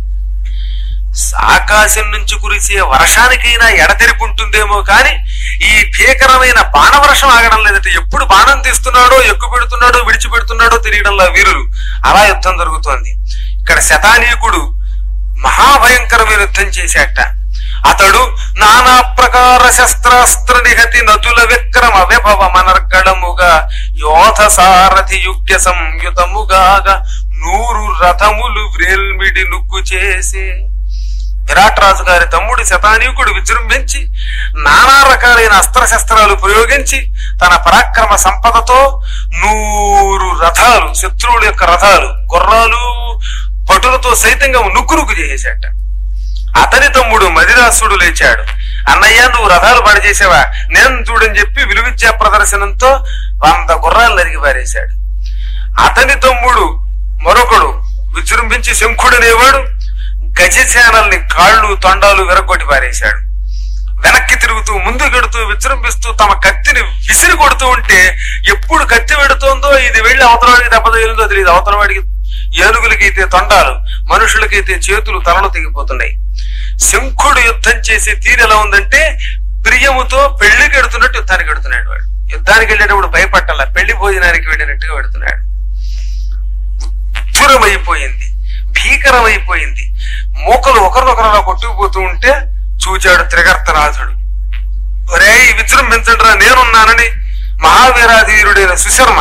ఆకాశం నుంచి కురిసే వర్షానికైనా ఎడతెరిపి ఉంటుందేమో కానీ ఈ భీకరమైన బాణవర్షం ఆగడం లేదంటే ఎప్పుడు బాణం తీస్తున్నాడో ఎక్కువ పెడుతున్నాడో విడిచిపెడుతున్నాడో తెలియడంలో వీరులు అలా యుద్ధం జరుగుతోంది ఇక్కడ శతానీకుడు మహాభయంకరమైన యుద్ధం చేశాట అతడు నానా ప్రకార శస్త్రాస్త్ర నిహతి నదుల విక్రమ విభవ మనర్గళముగా యోధ సారథి యుగ్య సంయుతముగాగా నూరు రథములు వ్రేల్మిడి నుగ్గు చేసే విరాట్ రాజు గారి తమ్ముడు శతానీకుడు విజృంభించి నానా రకాలైన అస్త్రశస్త్రాలు ప్రయోగించి తన పరాక్రమ సంపదతో నూరు రథాలు శత్రువుల యొక్క రథాలు గుర్రాలు భటులతో సైతంగా నుగ్గు నుగ్గు చేసేట అతని తమ్ముడు మదిరాసుడు లేచాడు అన్నయ్య నువ్వు రథాలు పాడు చేసావా నేను చూడని చెప్పి విలువిద్యా ప్రదర్శనంతో వంద గుర్రాలు నరిగి పారేశాడు అతని తమ్ముడు మరొకడు విజృంభించి శంఖుడనేవాడు గజసేనల్ని కాళ్ళు తొండాలు విరగొట్టి పారేశాడు వెనక్కి తిరుగుతూ ముందు గెడుతూ విజృంభిస్తూ తమ కత్తిని విసిరి కొడుతూ ఉంటే ఎప్పుడు కత్తి పెడుతోందో ఇది వెళ్ళి అవతలవాడికి దెబ్బ తగిలిందో తెలియదు అవతలవాడికి ఏనుగులకైతే తొండాలు మనుషులకైతే చేతులు తలలు తెగిపోతున్నాయి శంఖుడు యుద్ధం చేసే తీరు ఎలా ఉందంటే ప్రియముతో పెళ్లికి వెడుతున్నట్టు యుద్ధానికి వెడుతున్నాడు వాడు యుద్ధానికి వెళ్ళేటప్పుడు భయపట్టాల పెళ్లి భోజనానికి వెళ్ళినట్టుగా వెడుతున్నాడు ఉద్ధురమైపోయింది భీకరమైపోయింది మూకలు ఒకరినొకరు అలా కొట్టుకుపోతూ ఉంటే చూచాడు త్రిగర్తనాథుడు ఒరే విజృంభించండిరా నేనున్నానని మహావీరాధీరుడైన సుశర్మ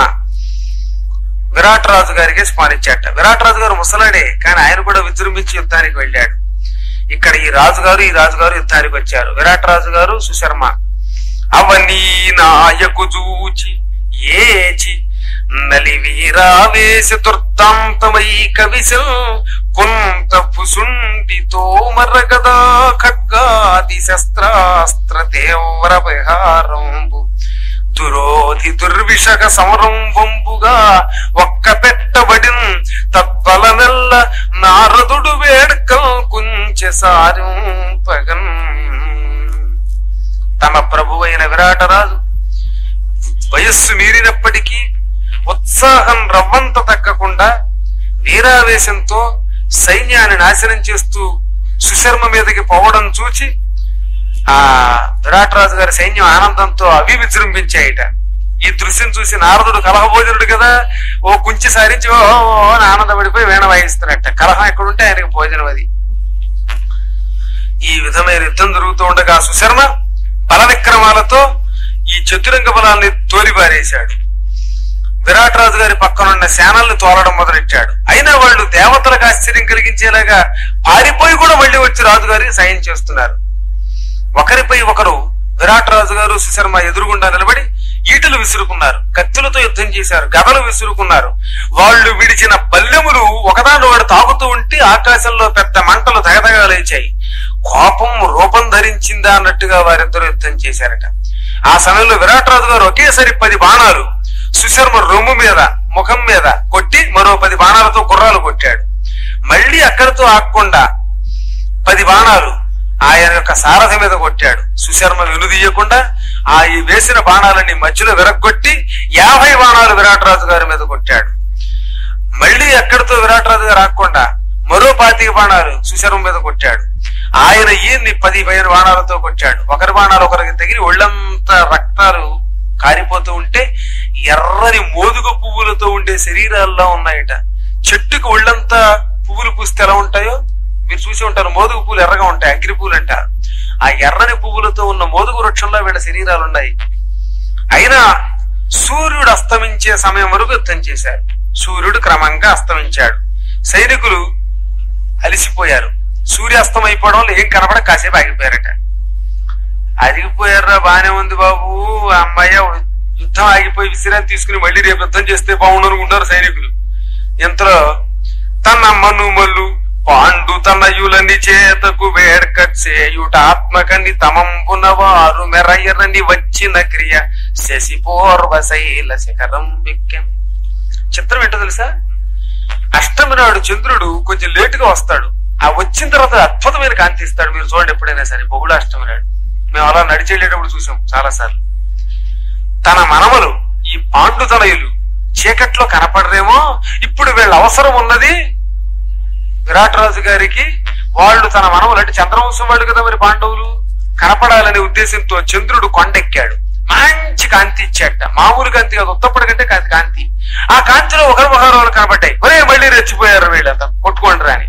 విరాట్ రాజు గారికి స్మరించాట విరాట్ రాజు గారు ముసలాడే కానీ ఆయన కూడా విజృంభించి యుద్ధానికి వెళ్ళాడు ఇక్కడ ఈ రాజుగారు ఈ రాజుగారు యుద్ధానికి వచ్చారు విరాట్ రాజు గారు సుశర్మ అవనీ నాయకు చూచి ఏచి నలి వీరావేశ దుర్దాంతమై కవిశం కొంత పుసుండి తోమర గదా ఖడ్గాది శస్త్రాస్త్ర దేవర విహారంబు దురోధి దుర్విషక సమరంభంబుగా ఒక్క పెట్టబడిన్ తద్బలమెల్ల నారదుడు వేడ్కల్ కుంచె సారింపగన్ తమ ప్రభువైన విరాటరాజు వయస్సు మీరినప్పటికీ ఉత్సాహం రవ్వంత తగ్గకుండా వీరావేశంతో సైన్యాన్ని నాశనం చేస్తూ సుశర్మ మీదకి పోవడం చూచి ఆ విరాట్ రాజు గారి సైన్యం ఆనందంతో అవి విజృంభించాయిట ఈ దృశ్యం చూసి నారదుడు కలహభోజనుడు కదా ఓ కుంచి సారించి ఓ ఓ ఓ అని ఆనందపడిపోయి వీణ వాయిస్తున్నట్ట కలహం ఎక్కడుంటే ఆయనకి భోజనం అది ఈ విధమైన యుద్ధం జరుగుతూ ఉండగా సుశర్మ బల విక్రమాలతో ఈ చతురంగ బలాల్ని తోలిపారేశాడు విరాట్ రాజు గారి పక్కనున్న సేనల్ని తోలడం మొదలెట్టాడు అయినా వాళ్ళు దేవతలకు ఆశ్చర్యం కలిగించేలాగా పారిపోయి కూడా మళ్ళీ వచ్చి రాజుగారికి సాయం చేస్తున్నారు ఒకరిపై ఒకరు విరాట్ రాజు గారు సుశర్మ ఎదురుగుండా నిలబడి ఈటలు విసురుకున్నారు కత్తులతో యుద్ధం చేశారు గదలు విసురుకున్నారు వాళ్ళు విడిచిన బల్లెములు ఒకదాని వాడు తాగుతూ ఉంటే ఆకాశంలో పెద్ద మంటలు దగదగా లేచాయి కోపం రూపం ధరించిందా అన్నట్టుగా వారిద్దరూ యుద్ధం చేశారట ఆ సమయంలో విరాట్ రాజు గారు ఒకేసారి పది బాణాలు సుశర్మ రొమ్ము మీద ముఖం మీద కొట్టి మరో పది బాణాలతో గుర్రాలు కొట్టాడు మళ్ళీ అక్కడితో ఆగకుండా పది బాణాలు ఆయన యొక్క సారథి మీద కొట్టాడు సుశర్మ వెనుదీయకుండా ఆ ఈ వేసిన బాణాలని మధ్యలో విరగొట్టి యాభై బాణాలు విరాట్ రాజు గారి మీద కొట్టాడు మళ్ళీ ఎక్కడితో విరాట్ రాజు గారు ఆగకుండా మరో పాతిక బాణాలు సుశర్మ మీద కొట్టాడు ఆయన ఈయన్ని పది పదిహేను బాణాలతో కొట్టాడు ఒకరి బాణాలు ఒకరికి తగిలి ఒళ్ళంతా రక్తాలు కారిపోతూ ఉంటే ఎర్రని మోదుగ పువ్వులతో ఉండే శరీరాల్లో ఉన్నాయట చెట్టుకు ఒళ్ళంతా పువ్వులు పూస్తే ఎలా ఉంటాయో మీరు చూసి ఉంటారు మోదుగు పూలు ఎర్రగా ఉంటాయి అగ్రి పూలు అంటారు ఆ ఎర్రని పువ్వులతో ఉన్న మోదుగు వృక్షంలో వీళ్ళ శరీరాలు ఉన్నాయి అయినా సూర్యుడు అస్తమించే సమయం వరకు యుద్ధం చేశారు సూర్యుడు క్రమంగా అస్తమించాడు సైనికులు అలిసిపోయారు సూర్యాస్తం అయిపోవడం వల్ల ఏం కనబడ కాసేపు ఆగిపోయారట అరిగిపోయారా బానే ఉంది బాబు ఆ అమ్మాయి యుద్ధం ఆగిపోయి విశ్రాంతి తీసుకుని మళ్ళీ రేపు యుద్ధం చేస్తే బాగుండు అనుకుంటారు సైనికులు ఇంతలో తన మనుమలు పాండు తనయులని చేతకు వేడక చేయుట ఆత్మకని తమంపున వారు మెరయరని వచ్చిన క్రియ శశిపూర్వ శైల శిఖరం విక్యం చిత్రం ఏంటో తెలుసా అష్టమి నాడు చంద్రుడు కొంచెం లేటుగా వస్తాడు ఆ వచ్చిన తర్వాత అద్భుతమైన కాంతి ఇస్తాడు మీరు చూడండి ఎప్పుడైనా సరే బహుళ అష్టమి నాడు మేము అలా నడిచేళ్ళేటప్పుడు చూసాం చాలా సార్లు తన మనమలు ఈ పాండుతనయులు చీకట్లో కనపడరేమో ఇప్పుడు వీళ్ళ అవసరం ఉన్నది విరాట్ రాజు గారికి వాళ్ళు తన మనవలు అంటే చంద్రవంశం వాళ్ళు కదా మరి పాండవులు కనపడాలనే ఉద్దేశంతో చంద్రుడు కొండెక్కాడు మంచి కాంతి ఇచ్చాట మామూలు కాంతి కాదు ఉత్తప్పుడు కంటే కాంతి కాంతి ఆ కాంతిలో ఒకరి ముఖారాలు కనబడ్డాయి ఒరే మళ్ళీ రెచ్చిపోయారు వీళ్ళంతా కొట్టుకోండి రాని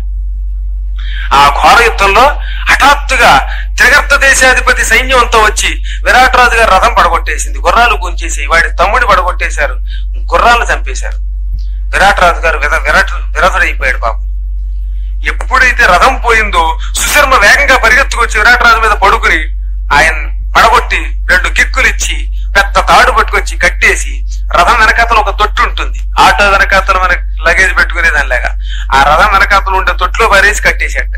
ఆ ఘోర యుద్ధంలో హఠాత్తుగా త్రిగర్త దేశాధిపతి సైన్యం అంతా వచ్చి విరాట్ రాజు గారి రథం పడగొట్టేసింది గుర్రాలు గుంచేసి వాడి తమ్ముడిని పడగొట్టేశారు గుర్రాలను చంపేశారు విరాట్ రాజు గారు విర విరాట్ విరతుడైపోయాడు పాపం ఎప్పుడైతే రథం పోయిందో సుశర్మ వేగంగా పరిగెత్తుకొచ్చి విరాట్ రాజు మీద పడుకుని ఆయన పడగొట్టి రెండు కిక్కులు ఇచ్చి పెద్ద తాడు పట్టుకొచ్చి కట్టేసి రథం వెనకాతల ఒక తొట్టు ఉంటుంది ఆటో వెనకాతల మన లగేజ్ పెట్టుకునే దానిలాగా ఆ రథం వెనకాతల ఉండే తొట్టులో పారేసి కట్టేసేట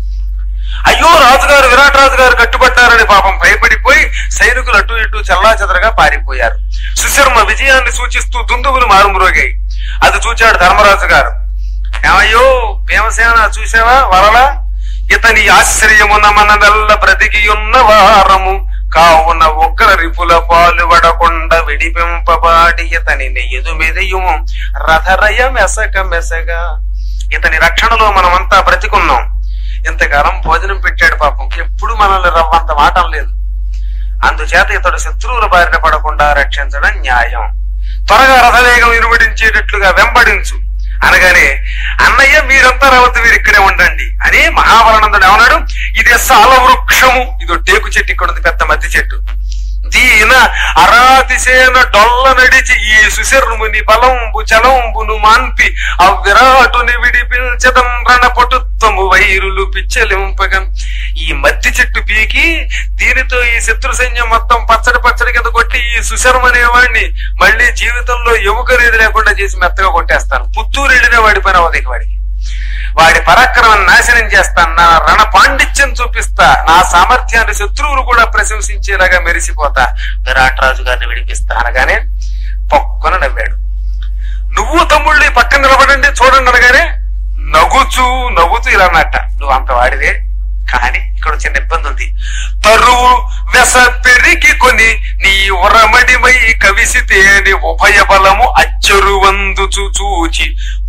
అయ్యో రాజుగారు విరాట్ రాజు గారు కట్టుబట్టారని పాపం భయపడిపోయి సైనికులు అటు ఇటు చల్లా చెదరగా పారిపోయారు సుశర్మ విజయాన్ని సూచిస్తూ దుందుగులు మారుమ్రోగాయి అది చూచాడు ధర్మరాజు గారు ఏమయ్యో భీమసేన చూసావా వరల ఇతని ఆశ్రయమున మనదల్ల బ్రతికియున్న వారము కావున ఒక్కర రిపుల పాలు వడకొండ విడిపింపబాడి ఇతని నెయ్యదు మెదయుము రథరయ మెసక మెసగా ఇతని రక్షణలో మనమంతా బ్రతికున్నాం ఇంతకాలం భోజనం పెట్టాడు పాపం ఎప్పుడు మనల్ని రవ్వంత మాటం లేదు అందుచేత ఇతడు శత్రువుల బారిన పడకుండా రక్షించడం న్యాయం త్వరగా రథవేగం ఇనుబడించేటట్లుగా వెంబడించు అనగానే అన్నయ్య మీరంతా రావద్దు మీరు ఇక్కడే ఉండండి అని మహావరణందుడు ఏమన్నాడు ఇది సాల వృక్షము ఇది టేకు చెట్టు ఇక్కడ ఉంది పెద్ద మధ్య చెట్టు దీన అరాతిసేన డొల్ల నడిచి ఈ సుశర్ముని బలంబు చలంబును మాన్పి ఆ విరాటుని విడిపించదం రణపటుత్వము వైరులు పిచ్చలింపగం ఈ మద్ది చెట్టు పీకి దీనితో ఈ శత్రు సైన్యం మొత్తం పచ్చడి పచ్చడి కింద కొట్టి ఈ సుశర్మ అనేవాడిని మళ్ళీ జీవితంలో ఎముకనేది లేకుండా చేసి మెత్తగా కొట్టేస్తాను పుత్తూరు వెళ్ళిన వాడి పని అవదికి వాడికి వాడి పరాక్రమం నాశనం చేస్తాను నా రణ పాండిత్యం చూపిస్తా నా సామర్థ్యాన్ని శత్రువులు కూడా ప్రశంసించేలాగా మెరిసిపోతా విరాట్ రాజు గారిని విడిపిస్తా అనగానే పొక్కన నవ్వాడు నువ్వు తమ్ముళ్ళు ఈ పక్కన నిలబడండి చూడండి అనగానే నవ్వుచూ నవ్వుతూ ఇలా అన్నట్ట నువ్వు అంత వాడివే కానీ ఇక్కడ చిన్న ఇబ్బంది ఉంది తరువు వెస పెరిగి కొని నీ ఉరమడిమై కవిసితేని ఉభయ బలము అచ్చరువందు చూచి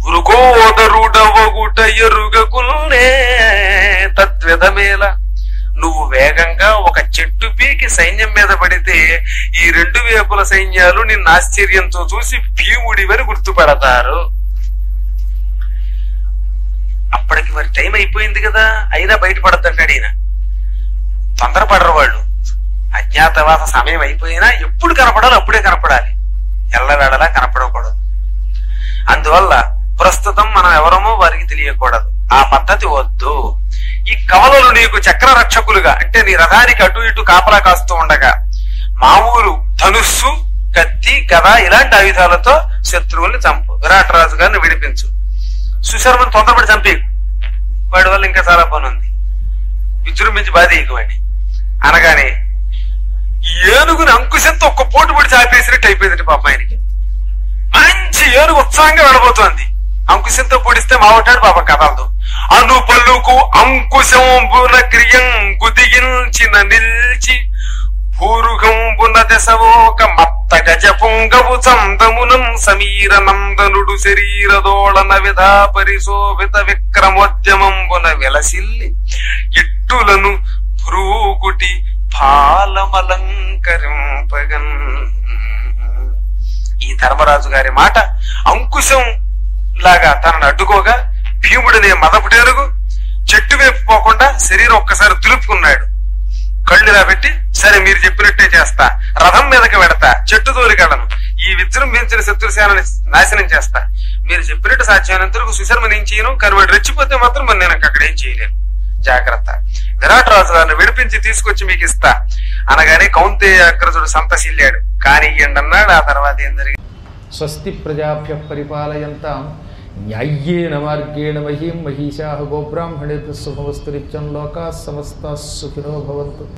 ఉరుగోదరుడవగుట ఎరుగకుల్నే తద్విధమేల నువ్వు వేగంగా ఒక చెట్టు పీకి సైన్యం మీద పడితే ఈ రెండు వేపుల సైన్యాలు నిన్ను ఆశ్చర్యంతో చూసి భీముడివని గుర్తుపడతారు అప్పటికి మరి టైం అయిపోయింది కదా అయినా బయటపడద్దంటాడు ఈయన తొందరపడరు వాళ్ళు అజ్ఞాతవాస సమయం అయిపోయినా ఎప్పుడు కనపడాలో అప్పుడే కనపడాలి ఎల్లవేళలా కనపడకూడదు అందువల్ల ప్రస్తుతం మనం ఎవరమో వారికి తెలియకూడదు ఆ పద్ధతి వద్దు ఈ కవలలు నీకు చక్ర రక్షకులుగా అంటే నీ రథానికి అటు ఇటు కాపలా కాస్తూ ఉండగా మామూలు ధనుస్సు కత్తి గద ఇలాంటి ఆయుధాలతో శత్రువుల్ని చంపు విరాట్ రాజు గారిని విడిపించు సుశర్మను తొందరపడి చంపి వాడి వల్ల ఇంకా చాలా పని ఉంది విజృంభించి బాధ వాడిని అనగానే ఏనుగుని అంకుశంతో ఒక్క పోటు పడి చాపేసినట్టు అయిపోయింది పాప ఆయనకి మంచి ఏనుగు ఉత్సాహంగా వెళ్ళబోతోంది అంకుశంతో పొడిస్తే మావటాడు పాపం కథలదు అను పలుకు అంకుశంబున క్రియం గుదిగించిన నిల్చి భూరుగంబున దశవోక మత్త గజ పొంగవు చందమునం సమీర నందనుడు శరీరదోళన విధా పరిశోభిత విక్రమోద్యమంబున వెలసిల్లి ఇట్టులను భ్రూకుటి ఫాలమలంకరింపగన్ ఈ ధర్మరాజు గారి మాట అంకుశం లాగా తనను అడ్డుకోగా భీముడినే మదపుటేరుగు చెట్టు వైపు పోకుండా శరీరం ఒక్కసారి తులుపుకున్నాడు కళ్ళు ఇలా పెట్టి సరే మీరు చెప్పినట్టే చేస్తా రథం మీదకి వెడతా చెట్టు తోలికెళ్ళను ఈ విజృంభించిన శత్రుసేనని నాశనం చేస్తా మీరు చెప్పినట్టు సాధ్యమైనంత వరకు సుశర్మ నేను చేయను కానీ వాడు రెచ్చిపోతే మాత్రం మరి నేను అక్కడ ఏం చేయలేను జాగ్రత్త విరాట్ రాజు గారిని విడిపించి తీసుకొచ్చి మీకు ఇస్తా అనగానే కౌంతేయ అగ్రజుడు సంతశిల్లాడు కానీ ఇయ్యండి ఆ తర్వాత ఏం జరిగింది స్వస్తి ప్రజాభ్య పరిపాలయంతాం న్యాయ్యేన మార్గేణ మహీం మహిషా గోబ్రాహ్మణేభ్య శుభమస్తు నిత్యం లోకా సమస్త సుఖినో భవంతు